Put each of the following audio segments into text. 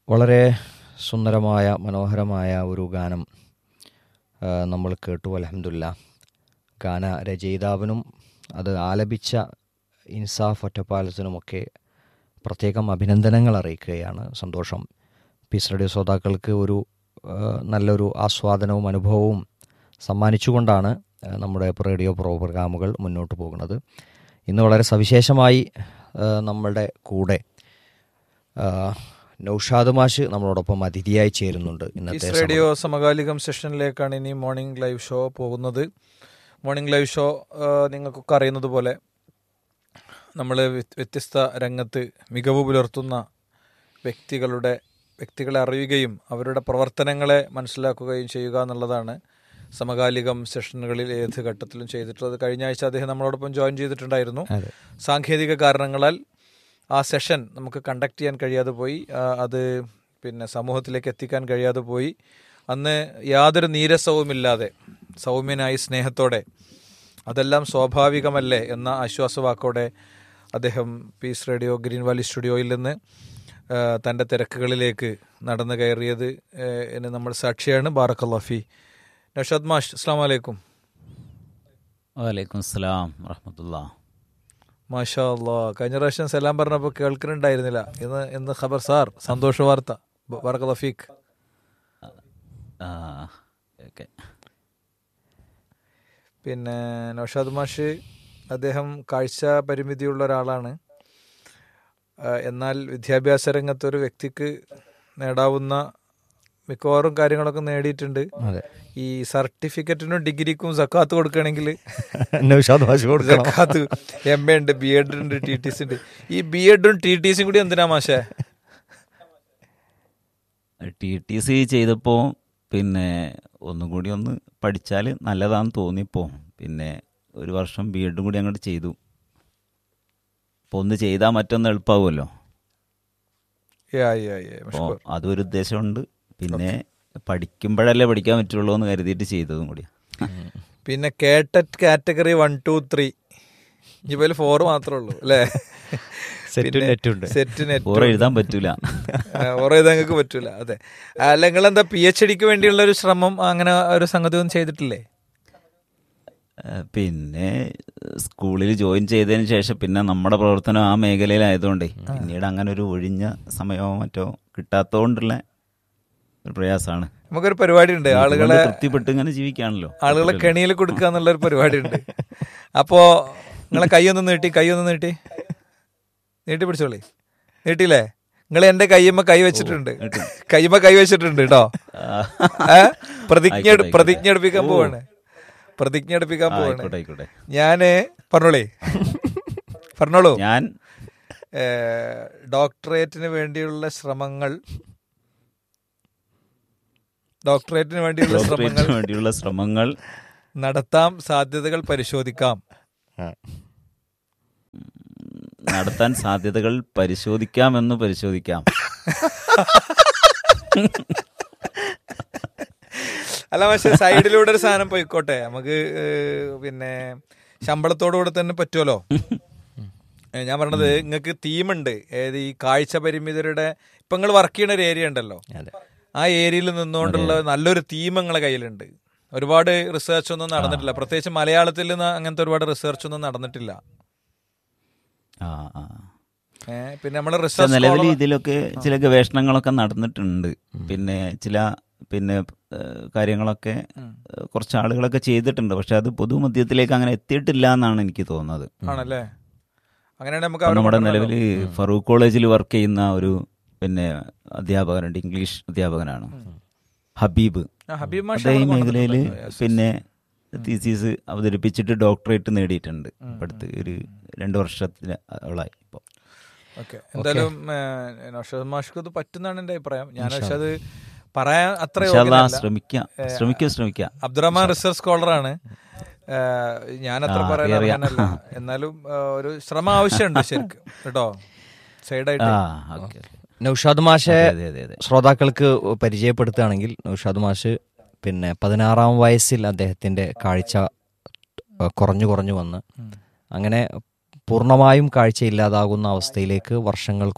വളരെ സുന്ദരമായ മനോഹരമായ ഒരു ഗാനം ആ, നമ്മൾ കേട്ടു അലഹമില്ല ഗാന രചയിതാവിനും അത് ആലപിച്ച ഇൻസാഫ് ഒറ്റപ്പാലത്തിനുമൊക്കെ പ്രത്യേകം അഭിനന്ദനങ്ങൾ അറിയിക്കുകയാണ് സന്തോഷം പീസ് റേഡിയോ ശ്രോതാക്കൾക്ക് ഒരു ആ, നല്ലൊരു ആസ്വാദനവും അനുഭവവും സമ്മാനിച്ചുകൊണ്ടാണ് ആ, നമ്മുടെ റേഡിയോ പ്രോഗ്രാമുകൾ മുന്നോട്ട് പോകുന്നത് ഇന്ന് വളരെ സവിശേഷമായി ആ, നമ്മളുടെ കൂടെ ആ, നൗഷാദ് മാഷ് നമ്മളോടൊപ്പം അതിഥിയായി ചേരുന്നുണ്ട് ഇന്നത്തെ പീസ് റേഡിയോ സമകാലികം സെഷനിലേക്കാണ് ഇനി മോർണിംഗ് ലൈവ് ഷോ പോകുന്നത് മോർണിംഗ് ലൈവ് ഷോ ആ, നിങ്ങൾക്കൊക്കെ അറിയുന്നത് പോലെ നമ്മൾ വ്യത്യസ്ത രംഗത്ത് മികവ് പുലർത്തുന്ന വ്യക്തികളുടെ വ്യക്തികളെ അറിയുകയും അവരുടെ പ്രവർത്തനങ്ങളെ മനസ്സിലാക്കുകയും ചെയ്യുക എന്നുള്ളതാണ് സമകാലികം സെഷനുകളിൽ ഏത് ഘട്ടത്തിലും ചെയ്തിട്ടുള്ളത് കഴിഞ്ഞ ആഴ്ച അദ്ദേഹം നമ്മളോടൊപ്പം ജോയിൻ ചെയ്തിട്ടുണ്ടായിരുന്നു അതെ. സാങ്കേതിക കാരണങ്ങളാൽ ആ സെഷൻ നമുക്ക് കണ്ടക്ട് ചെയ്യാൻ കഴിയാതെ പോയി ആ, അത് പിന്നെ സമൂഹത്തിലേക്ക് എത്തിക്കാൻ കഴിയാതെ പോയി അന്ന് യാതൊരു നീരസവുമില്ലാതെ സൗമ്യനായി സ്നേഹത്തോടെ അതെല്ലാം സ്വാഭാവികമല്ലേ എന്ന ആശ്വാസവാക്കോടെ അദ്ദേഹം പീസ് റേഡിയോ ഗ്രീൻ വാലി സ്റ്റുഡിയോയിൽ നിന്ന് ആ, തൻ്റെ തിരക്കുകളിലേക്ക് നടന്നു കയറിയത് ആ, എന്ന് നമ്മൾ സാക്ഷിയാണ് ബാറക്കല്ലാഫി നഷാദ് മാഷ് അസ്സാം വലൈക്കും വലൈക്കും സ്ലാം വറഹമത്തുള്ള മാഷാ അല്ലാ കഴിഞ്ഞ പ്രാവശ്യം സലാം പറഞ്ഞപ്പോൾ കേൾക്കുന്നുണ്ടായിരുന്നില്ല ഇന്ന് ഇന്ന് ഖബർ സാർ സന്തോഷ വാർത്ത ബറക ലഫീഖ് ഓക്കെ പിന്നെ നൗഷാദ് മാഷ് അദ്ദേഹം കാഴ്ച പരിമിതിയുള്ള ഒരാളാണ് ആ, എന്നാൽ വിദ്യാഭ്യാസ രംഗത്ത് ഒരു വ്യക്തിക്ക് നേടാവുന്ന മിക്കവാറും കാര്യങ്ങളൊക്കെ നേടിയിട്ടുണ്ട് അതെ ഈ സർട്ടിഫിക്കറ്റിനും ഡിഗ്രിക്കും സക്കാത്ത് കൊടുക്കുകയാണെങ്കിൽ നൗഷാദ് മാഷ് കൊടുക്കണം സക്കാത്ത് എം എ ഉണ്ട് ബി എഡ് ഉണ്ട് ടി ടി സി ഉണ്ട് ഈ ബി എഡും ടി ടി സിയും കൂടി എന്തിനാ മാഷേ ടി ടി സി ചെയ്തപ്പോൾ പിന്നെ ഒന്നും കൂടി ഒന്ന് പഠിച്ചാൽ നല്ലതാണെന്ന് തോന്നിപ്പോൾ പിന്നെ ഒരു വർഷം ബി എഡും കൂടി അങ്ങോട്ട് ചെയ്തു അപ്പോൾ ഒന്ന് ചെയ്താൽ മറ്റൊന്ന് എളുപ്പമാവുമല്ലോ യാ യാ യാ അപ്പോൾ അതൊരു ഉദ്ദേശമുണ്ട് പിന്നെ പഠിക്കുമ്പോഴല്ലേ പഠിക്കാൻ പറ്റുള്ളൂ എന്ന് കരുതിയിട്ട് ചെയ്തതും കൂടി പിന്നെ കേട്ടറ്റ് കാറ്റഗറി വൺ ടു ത്രീ ഇവയിൽ ഫോർ മാത്രമേ ഉള്ളൂ അല്ലേ സെറ്റും നെറ്റും ഉണ്ട്. സെറ്റ് നെറ്റ് ഓറ് എഴുതാൻ പറ്റൂല ഓറ എഴുതാൻ നിങ്ങൾക്ക് പറ്റൂല അതെ അല്ല നിങ്ങൾ എന്താ പി എച്ച് ഡിക്ക് വേണ്ടിയുള്ള ഒരു ശ്രമം അങ്ങനെ ഒരു സംഗതി ഒന്നും ചെയ്തിട്ടില്ലേ ഏഹ് പിന്നെ സ്കൂളിൽ ജോയിൻ ചെയ്തതിന് ശേഷം പിന്നെ നമ്മുടെ പ്രവർത്തനം ആ മേഖലയിലായതുകൊണ്ടേ പിന്നീട് അങ്ങനെ ഒരു ഒഴിഞ്ഞ സമയമോ മറ്റോ കിട്ടാത്തതുകൊണ്ടുള്ള ഒരു പ്രയാസമാണ് നമുക്കൊരു പരിപാടി ഉണ്ട് ആളുകളെ തൃപ്തിപ്പെട്ട് ഇങ്ങനെ ജീവിക്കാണല്ലോ ആളുകളെ കെണിയിൽ കൊടുക്കുക എന്നുള്ള ഒരു പരിപാടി ഉണ്ട് അപ്പോ നിങ്ങളെ കൈയൊന്ന് നീട്ടി കൈയൊന്ന് നീട്ടി നീട്ടി പിടിച്ചോളി നീട്ടിയില്ലേ നിങ്ങൾ എന്റെ കയ്യമ്മ കൈ വെച്ചിട്ടുണ്ട് കയ്യമ്മ കൈ വെച്ചിട്ടുണ്ട് കേട്ടോ ഏ? പ്രതിജ്ഞ എടു- ആയിക്കോട്ടെ, പ്രതിജ്ഞ എടുപ്പിക്കാൻ ഓ. പോവാണ് പ്രതിജ്ഞ എടുപ്പിക്കാൻ ആ, പോവാണ് ആയിക്കോട്ടെ ആയിക്കോട്ടെ ഞാന് പറഞ്ഞോളേ പറഞ്ഞോളൂ ഞാൻ ഏ, ഡോക്ടറേറ്റിന് വേണ്ടിയുള്ള ശ്രമങ്ങൾ ഡോക്ടറേറ്റിന് വേണ്ടിയുള്ള ശ്രമങ്ങൾ ഡോക്ടറേറ്റിന് വേണ്ടിയുള്ള ശ്രമങ്ങൾ നടത്താം സാധ്യതകൾ പരിശോധിക്കാം ആ. നടത്താൻ സാധ്യതകൾ പരിശോധിക്കാമെന്ന് പരിശോധിക്കാം അല്ല പക്ഷെ സൈഡിലൂടെ ഒരു സാധനം പോയിക്കോട്ടെ നമുക്ക് ഏഹ്, പിന്നെ ശമ്പളത്തോടുകൂടെ തന്നെ പറ്റുമല്ലോ ഏഹ്, ഞാൻ പറഞ്ഞത് നിങ്ങൾക്ക് തീമുണ്ട് ഏത് ഈ കാഴ്ച പരിമിതരുടെ ഇപ്പൊ നിങ്ങൾ വർക്ക് ചെയ്യുന്ന ഒരു ഏരിയ ഉണ്ടല്ലോ അതെ ആ ഏരിയയിൽ നിന്നുകൊണ്ടുള്ള നല്ലൊരു തീം നിങ്ങളെ കയ്യിലുണ്ട് ഒരുപാട് റിസർച്ച് ഒന്നും നടന്നിട്ടില്ല പ്രത്യേകിച്ച് മലയാളത്തിൽ നിന്ന് അങ്ങനത്തെ ഒരുപാട് റിസർച്ച് ഒന്നും നടന്നിട്ടില്ല ആ ആ ഏഹ്, പിന്നെ നമ്മൾ പക്ഷെ റിസർച്ച് നിലവിൽ ഇതിലൊക്കെ ചില ഗവേഷണങ്ങളൊക്കെ നടന്നിട്ടുണ്ട് പിന്നെ ചില പിന്നെ ഏഹ്, കാര്യങ്ങളൊക്കെ ഏഹ്, കുറച്ച് ആളുകളൊക്കെ ചെയ്തിട്ടുണ്ട് പക്ഷെ അത് പൊതുമധ്യത്തിലേക്ക് അങ്ങനെ എത്തിയിട്ടില്ല എന്നാണ് എനിക്ക് തോന്നുന്നത് ആണല്ലേ അങ്ങനെയാണെങ്കിൽ നമുക്ക് ഇപ്പം അവരെ നമ്മുടെ കൊണ്ടുവരാലോ. നിലവിൽ ഫറൂഖ് കോളേജിൽ വർക്ക് ചെയ്യുന്ന ഒരു പിന്നെ അധ്യാപകനുണ്ട് ഇംഗ്ലീഷ് അധ്യാപകനാണ് ഹബീബ് ആ, ഹബീബ് മാഷ് അദ്ദേഹം ഈ നമ്മളെ മേഖലയിൽ കൊണ്ടുവന്നിട്ടുണ്ട്. Yes, yes. പിന്നെ തീസീസ് അവതരിപ്പിച്ചിട്ട് ഡോക്ടറേറ്റ് നേടിയിട്ടുണ്ട് ഇപ്പം അടുത്ത് ഒരു രണ്ട് വർഷത്തിലായി ഇപ്പോൾ ഓക്കെ എന്തായാലും ഏഹ്, നൗഷാദ് മാഷ്ക്ക് ഇത് പറ്റുന്നതാണ് എന്റെ അഭിപ്രായം ഞാൻ പക്ഷെ അത് പറയാൻ അത്ര യോഗ്യനല്ല. ശ്രമിക്കാം ശ്രമിക്കാം ശ്രമിക്കാം അബ്ദുറഹ്മാൻ റിസർച്ച് സ്കോളറാണ് ഞാൻ അത്ര ആ, പറയാൻ അറിയാം, അറിയാനല്ല എന്നാലും ഏഹ്, ഒരു ശ്രമം ആവശ്യമുണ്ട് ശരിക്കും കേട്ടോ സൈഡായിട്ട് ആ ഓക്കെ നൗഷാദ് മാഷെ അതെ അതെ അതെ ശ്രോതാക്കൾക്ക് പരിചയപ്പെടുത്തുകയാണെങ്കിൽ നൗഷാദ് മാഷ് പിന്നെ പതിനാറാം വയസ്സിൽ അദ്ദേഹത്തിന്റെ കാഴ്ച ഏഹ്, കുറഞ്ഞു കുറഞ്ഞു വന്ന് അങ്ങനെ പൂർണ്ണമായും കാഴ്ച ഇല്ലാതാകുന്ന അവസ്ഥയിലേക്ക് വർഷങ്ങൾ കൊണ്ട്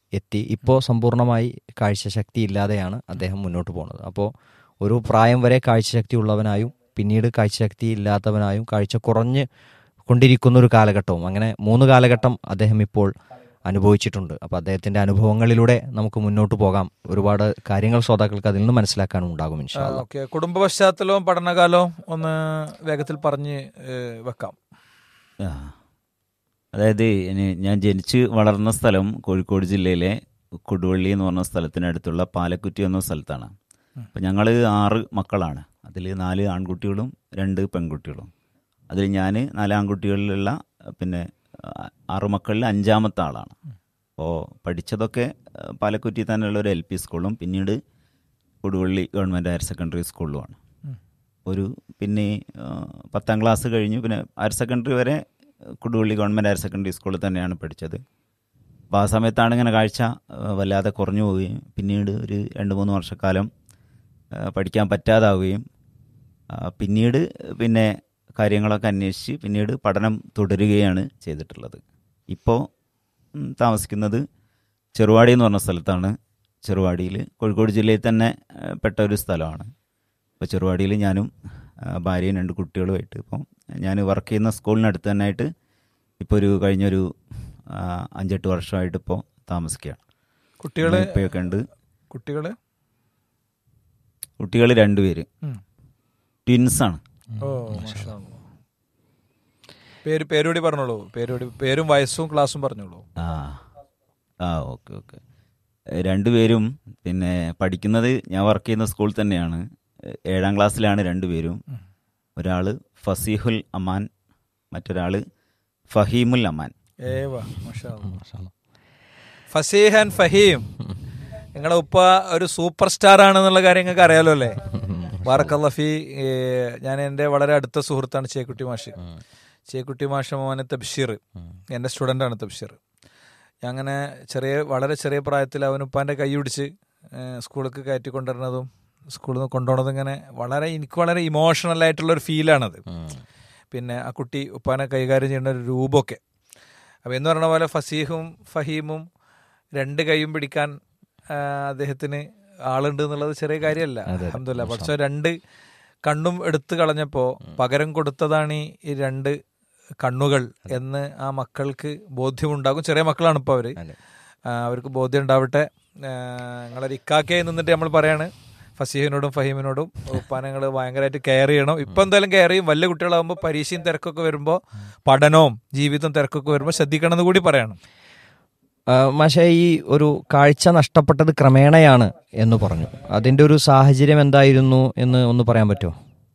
എത്തി ഇപ്പോൾ സമ്പൂർണ്ണമായി കാഴ്ചശക്തി ഇല്ലാതെയാണ് അദ്ദേഹം മുന്നോട്ട് പോകുന്നത് അപ്പോൾ ഒരു പ്രായം വരെ കാഴ്ചശക്തി ഉള്ളവനായും പിന്നീട് കാഴ്ചശക്തി ഇല്ലാത്തവനായും കാഴ്ച കുറഞ്ഞ് കൊണ്ടിരിക്കുന്ന ഒരു കാലഘട്ടവും അങ്ങനെ മൂന്ന് കാലഘട്ടം അദ്ദേഹം ഇപ്പോൾ അനുഭവിച്ചിട്ടുണ്ട് അപ്പോൾ അദ്ദേഹത്തിന്റെ അനുഭവങ്ങളിലൂടെ നമുക്ക് മുന്നോട്ട് പോകാം ഒരുപാട് കാര്യങ്ങൾ ശ്രോതാക്കൾക്ക് അതിൽ നിന്ന് മനസ്സിലാക്കാനും ഉണ്ടാകും ഇൻഷാ അല്ലാ. ഓക്കെ കുടുംബ പശ്ചാത്തലവും പഠനകാലവും ഒന്ന് വേഗത്തിൽ പറഞ്ഞ് ഏഹ്, വെക്കാം ആ. അതായത് ഇനി ഞാൻ ജനിച്ച് വളർന്ന സ്ഥലം കോഴിക്കോട് ജില്ലയിലെ കൊടുവള്ളി എന്ന് പറഞ്ഞ സ്ഥലത്തിനടുത്തുള്ള പാലക്കുറ്റി എന്ന സ്ഥലത്താണ് അപ്പം ഞങ്ങൾ ആറ് മക്കളാണ് അതിൽ നാല് ആൺകുട്ടികളും രണ്ട് പെൺകുട്ടികളും അതിൽ ഞാൻ നാല് ആൺകുട്ടികളിലുള്ള പിന്നെ ആ, ആറ് മക്കളിൽ അഞ്ചാമത്തെ ആളാണ് അപ്പോൾ പഠിച്ചതൊക്കെ ആ, പാലക്കുറ്റി തന്നെയുള്ള ഒരു എൽ പി സ്കൂളും പിന്നീട് കൊടുവള്ളി ഗവൺമെൻറ് ഹയർ സെക്കൻഡറി സ്കൂളിലുമാണ് ഒരു പിന്നെ ആ, പത്താം ക്ലാസ് കഴിഞ്ഞു പിന്നെ ഹയർ സെക്കൻഡറി വരെ കൊടുവള്ളി ഗവൺമെൻറ് ഹയർ സെക്കൻഡറി സ്കൂളിൽ തന്നെയാണ് പഠിച്ചത് അപ്പോൾ ആ സമയത്താണ് ഇങ്ങനെ കാഴ്ച ആ, വല്ലാതെ കുറഞ്ഞു പോവുകയും പിന്നീട് ഒരു രണ്ട് മൂന്ന് വർഷക്കാലം ആ, പഠിക്കാൻ പറ്റാതാവുകയും ആ, പിന്നീട് പിന്നെ കാര്യങ്ങളൊക്കെ അന്വേഷിച്ച് പിന്നീട് പഠനം തുടരുകയാണ് ചെയ്തിട്ടുള്ളത് ഇപ്പോൾ ഉം, താമസിക്കുന്നത് ചെറുവാടി എന്ന് പറഞ്ഞ സ്ഥലത്താണ് ചെറുവാടിയിൽ കോഴിക്കോട് ജില്ലയിൽ തന്നെ ആ, പെട്ട ഒരു സ്ഥലമാണ് അപ്പോൾ ചെറുവാടിയിൽ ഞാനും ആ, ഭാര്യയും രണ്ട് കുട്ടികളുമായിട്ട് ഇപ്പം ഞാൻ വർക്ക് ചെയ്യുന്ന സ്കൂളിനടുത്ത് തന്നെ ആയിട്ട് ഇപ്പോൾ ഒരു കഴിഞ്ഞൊരു ആ, അഞ്ചെട്ട് വർഷമായിട്ട് ഇപ്പോൾ താമസിക്കുകയാണ് കുട്ടികള് ഇപ്പോഴൊക്കെ ഉണ്ട് കുട്ടികള് കുട്ടികൾ രണ്ടുപേര് ഉം. ട്വിൻസാണ് ഓ മാഷാ അല്ലാ. പേര് പേരുകൂടി പറഞ്ഞോളൂ പേരുകൂടി പേരും വയസ്സും ക്ലാസ്സും പറഞ്ഞോളൂ ആ ആ ഓക്കെ ഓക്കെ രണ്ടുപേരും പിന്നെ പഠിക്കുന്നത് ഞാൻ വർക്ക് ചെയ്യുന്ന സ്കൂൾ തന്നെയാണ് ഏഴാം ക്ലാസ്സിലാണ് രണ്ടുപേരും ഒരാൾ ഫസീഹുൽ അമാൻ മറ്റൊരാൾ ഫഹീമുൽ അമാൻ ഏവാ മാഷാ അല്ലാ. ഫസീഹ് ആൻഡ് ഫഹീം നിങ്ങളുടെ ഉപ്പ ഒരു സൂപ്പർ സ്റ്റാർ ആണെന്നുള്ള കാര്യം നിങ്ങൾക്ക് അറിയാലോ അല്ലേ വാറക്കല്ലഫി ഞാൻ എൻ്റെ വളരെ അടുത്ത സുഹൃത്താണ് ചേക്കുട്ടി മാഷ് ചേക്കുട്ടി മാഷ മോനെ തബ്ഷീർ എൻ്റെ സ്റ്റുഡൻ്റാണ് തബ്ഷീർ ഞാൻ അങ്ങനെ ചെറിയ വളരെ ചെറിയ പ്രായത്തിൽ അവൻ ഉപ്പാൻ്റെ കൈ പിടിച്ച് സ്കൂളിലേക്ക് കയറ്റി കൊണ്ടുവരുന്നതും സ്കൂളിൽ നിന്ന് കൊണ്ടുപോകുന്നതും ഇങ്ങനെ വളരെ എനിക്ക് വളരെ ഇമോഷണൽ ആയിട്ടുള്ള ഒരു ഫീലാണത് പിന്നെ ആ കുട്ടി ഉപ്പാനെ കൈകാര്യം ചെയ്യുന്ന ഒരു രൂപമൊക്കെ അപ്പോൾ എന്ന് പറഞ്ഞ പോലെ ഫസീഹും ഫഹീമും രണ്ട് കൈയും പിടിക്കാൻ ആ, അദ്ദേഹത്തിന് ആളുണ്ട് എന്നുള്ളത് ചെറിയ കാര്യമല്ല അഹമ്മദില്ല പക്ഷെ രണ്ട് കണ്ണും എടുത്തു കളഞ്ഞപ്പോൾ പകരം കൊടുത്തതാണ് ഈ- ഈ രണ്ട് കണ്ണുകൾ എന്ന് ആ മക്കൾക്ക് ബോധ്യമുണ്ടാകും ചെറിയ മക്കളാണ് ഇപ്പോൾ അവർ അവർക്ക് ബോധ്യം ഉണ്ടാവട്ടെ നിങ്ങളൊരു ഇക്കാക്കെ നിന്നിട്ട് നമ്മൾ പറയാണ് ഫസീഹിനോടും ഫഹീമിനോടും ഉപ്പാനങ്ങൾ ഭയങ്കരമായിട്ട് കെയർ ചെയ്യണം ഇപ്പം എന്തായാലും കെയർ ചെയ്യും വലിയ കുട്ടികളാകുമ്പോൾ പരീക്ഷയും തിരക്കൊക്കെ വരുമ്പോൾ പഠനവും ജീവിതവും തിരക്കൊക്കെ വരുമ്പോൾ ശ്രദ്ധിക്കണം എന്ന് കൂടി പറയണം പക്ഷേ ഈ ഒരു കാഴ്ച നഷ്ടപ്പെട്ടത് ക്രമേണയാണ് എന്ന് പറഞ്ഞു അതിന്റെ ഒരു സാഹചര്യം എന്തായിരുന്നു എന്ന് ഒന്ന് പറയാൻ പറ്റുമോ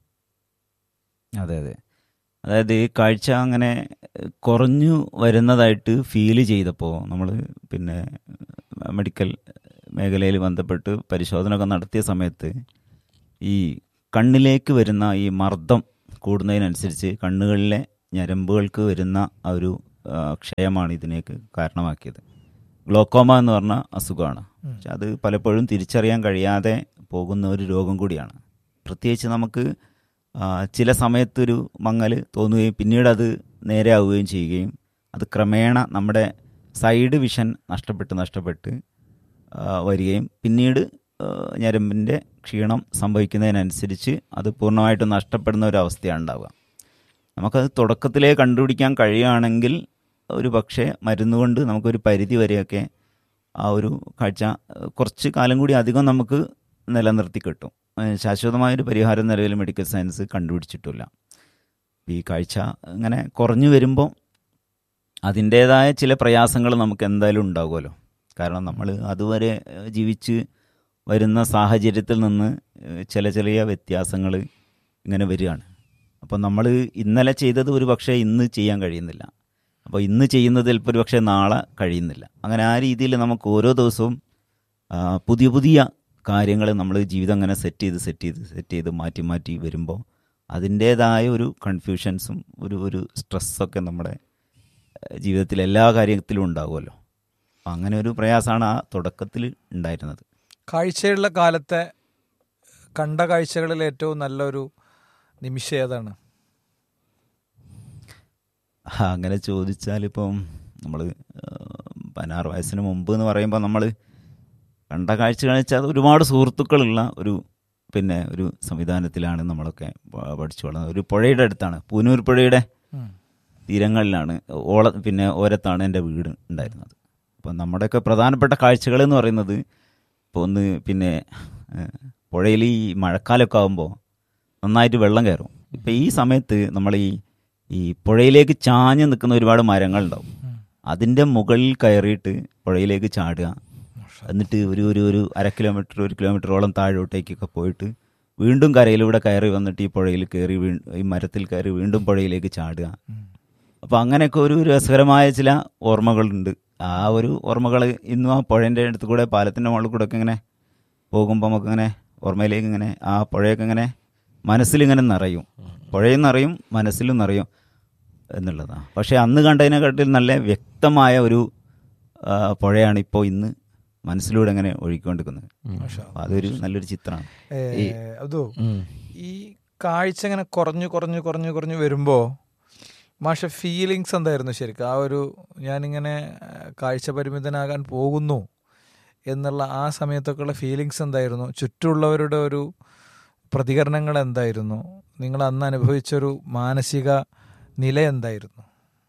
അതെ അതെ അതായത് ഈ കാഴ്ച അങ്ങനെ കുറഞ്ഞു വരുന്നതായിട്ട് ഫീൽ ചെയ്തപ്പോൾ നമ്മൾ പിന്നെ മെഡിക്കൽ മേഖലയിൽ ബന്ധപ്പെട്ട് പരിശോധന ഒക്കെ നടത്തിയ സമയത്ത് ഈ കണ്ണിലേക്ക് വരുന്ന ഈ മർദ്ദം കൂടുന്നതിനനുസരിച്ച് കണ്ണുകളിലെ ഞരമ്പുകൾക്ക് വരുന്ന ആ ഒരു ആ, ക്ഷയമാണ് ഇതിനേക്ക് കാരണമാക്കിയത് ഗ്ലോക്കോമ എന്ന് പറഞ്ഞ അസുഖമാണ് പക്ഷെ അത് പലപ്പോഴും തിരിച്ചറിയാൻ കഴിയാതെ പോകുന്ന ഒരു രോഗം കൂടിയാണ് പ്രത്യേകിച്ച് നമുക്ക് ആ, ചില സമയത്തൊരു മങ്ങൽ തോന്നുകയും പിന്നീട് അത് നേരെ ആവുകയും ചെയ്യുകയും അത് ക്രമേണ നമ്മുടെ സൈഡ് വിഷൻ നഷ്ടപ്പെട്ട് നഷ്ടപ്പെട്ട് ആ, വരികയും പിന്നീട് ആ, ഞരമ്പിൻ്റെ ക്ഷീണം സംഭവിക്കുന്നതിനനുസരിച്ച് അത് പൂർണ്ണമായിട്ടും നഷ്ടപ്പെടുന്ന ഒരു അവസ്ഥയാണ് ഉണ്ടാവുക നമുക്കത് തുടക്കത്തിലേ കണ്ടുപിടിക്കാൻ കഴിയുകയാണെങ്കിൽ ഒരു പക്ഷേ മരുന്ന് കൊണ്ട് നമുക്കൊരു പരിധി വരെയൊക്കെ ആ ഒരു കാഴ്ച ഏഹ്, കുറച്ച് കാലം കൂടി അധികം നമുക്ക് നിലനിർത്തി കിട്ടും ഏഹ്, ശാശ്വതമായൊരു പരിഹാരം നിലവിൽ മെഡിക്കൽ സയൻസ് കണ്ടുപിടിച്ചിട്ടില്ല ഈ കാഴ്ച ഇങ്ങനെ കുറഞ്ഞു വരുമ്പോൾ അതിൻ്റേതായ ചില പ്രയാസങ്ങൾ നമുക്ക് എന്തായാലും ഉണ്ടാകുമല്ലോ കാരണം നമ്മൾ അതുവരെ ഏഹ്, ജീവിച്ച് വരുന്ന സാഹചര്യത്തിൽ നിന്ന് ഏഹ്, ചില ചെറിയ വ്യത്യാസങ്ങൾ ഇങ്ങനെ വരികയാണ് അപ്പോൾ നമ്മൾ ഇന്നലെ ചെയ്തത് ഒരു പക്ഷേ ഇന്ന് ചെയ്യാൻ കഴിയുന്നില്ല അപ്പോൾ ഇന്ന് ചെയ്യുന്നത് ചിലപ്പോൾ ഒരു പക്ഷേ നാളെ കഴിയുന്നില്ല അങ്ങനെ ആ രീതിയിൽ നമുക്ക് ഓരോ ദിവസവും ആ, പുതിയ പുതിയ കാര്യങ്ങൾ നമ്മൾ ജീവിതം അങ്ങനെ സെറ്റ് ചെയ്ത് സെറ്റ് ചെയ്ത് സെറ്റ് ചെയ്ത് മാറ്റി മാറ്റി വരുമ്പോൾ അതിൻ്റേതായ ഒരു കൺഫ്യൂഷൻസും ഒരു ഒരു സ്ട്രെസ്സൊക്കെ നമ്മുടെ ഏഹ്, ജീവിതത്തിൽ എല്ലാ കാര്യത്തിലും ഉണ്ടാകുമല്ലോ അപ്പം അങ്ങനെ ഒരു പ്രയാസമാണ് ആ തുടക്കത്തിൽ ഉണ്ടായിരുന്നത് കാഴ്ചയുള്ള കാലത്തെ കണ്ട കാഴ്ചകളിൽ ഏറ്റവും നല്ലൊരു നിമിഷം ഏതാണ് ആ, അങ്ങനെ ചോദിച്ചാൽ ഇപ്പം നമ്മൾ പതിനാറ് വയസ്സിന് മുമ്പ് എന്ന് പറയുമ്പോൾ നമ്മൾ കണ്ട കാഴ്ച കാണിച്ചാൽ അത് ഒരുപാട് സുഹൃത്തുക്കളുള്ള ഒരു പിന്നെ ഒരു സംവിധാനത്തിലാണ് നമ്മളൊക്കെ പ- പഠിച്ചു വളർന്നത് ഒരു പുഴയുടെ അടുത്താണ് പൂനൂർ പുഴയുടെ ഉം. തീരങ്ങളിലാണ് ഓള പിന്നെ ഓരത്താണ് എൻ്റെ വീട് ഉണ്ടായിരുന്നത് അപ്പം നമ്മുടെയൊക്കെ പ്രധാനപ്പെട്ട കാഴ്ചകൾ എന്ന് പറയുന്നത് ഇപ്പോൾ ഒന്ന് പിന്നെ ഏഹ്, പുഴയിൽ ഈ മഴക്കാലമൊക്കെ ആകുമ്പോൾ നന്നായിട്ട് വെള്ളം കയറും ഇപ്പം ഈ സമയത്ത് നമ്മൾ ഈ ഈ പുഴയിലേക്ക് ചാഞ്ഞ് നിൽക്കുന്ന ഒരുപാട് മരങ്ങളുണ്ടാവും അതിൻ്റെ മുകളിൽ കയറിയിട്ട് പുഴയിലേക്ക് ചാടുക എന്നിട്ട് ഒരു ഒരു ഒരു അര കിലോമീറ്റർ ഒരു കിലോമീറ്ററോളം താഴോട്ടേക്കൊക്കെ പോയിട്ട് വീണ്ടും കരയിലൂടെ കയറി വന്നിട്ട് ഈ പുഴയിൽ കയറി വീ ഈ മരത്തിൽ കയറി വീണ്ടും പുഴയിലേക്ക് ചാടുക അപ്പോൾ അങ്ങനെയൊക്കെ ഒരു രസകരമായ ചില ഓർമ്മകളുണ്ട് ആ ഒരു ഓർമ്മകൾ ഇന്നും ആ പുഴേൻ്റെ അടുത്ത് കൂടെ പാലത്തിൻ്റെ മുകളിൽ കൂടെ ഒക്കെ ഇങ്ങനെ പോകുമ്പോൾ നമുക്കിങ്ങനെ ഓർമ്മയിലേക്ക് ഇങ്ങനെ ആ പുഴയൊക്കെ ഇങ്ങനെ മനസ്സിലിങ്ങനെ നിറയും പുഴയും നിറയും മനസ്സിലും നിറയും എന്നുള്ളതാണ് പക്ഷേ അന്ന് കണ്ടതിനെക്കാട്ടിൽ നല്ല വ്യക്തമായ ഒരു ആ, പുഴയാണ് ഇപ്പോൾ ഇന്ന് മനസ്സിലൂടെ ഇങ്ങനെ ഒഴുകിക്കൊണ്ടിരിക്കുന്നത് അപ്പോൾ അതൊരു നല്ലൊരു ചിത്രമാണ് ഏ, അതോ ഉം. ഈ കാഴ്ച ഇങ്ങനെ കുറഞ്ഞു കുറഞ്ഞു കുറഞ്ഞു കുറഞ്ഞു വരുമ്പോ മാഷ ഫീലിങ്സ് എന്തായിരുന്നു ശരിക്കും ആ ഒരു ഞാനിങ്ങനെ ആ, കാഴ്ച പരിമിതനാകാൻ പോകുന്നു എന്നുള്ള ആ സമയത്തൊക്കെയുള്ള ഫീലിങ്സ് എന്തായിരുന്നു ചുറ്റുമുള്ളവരുടെ ഒരു പ്രതികരണങ്ങൾ എന്തായിരുന്നു നിങ്ങൾ അന്ന് അനുഭവിച്ചൊരു മാനസിക നില എന്തായിരുന്നു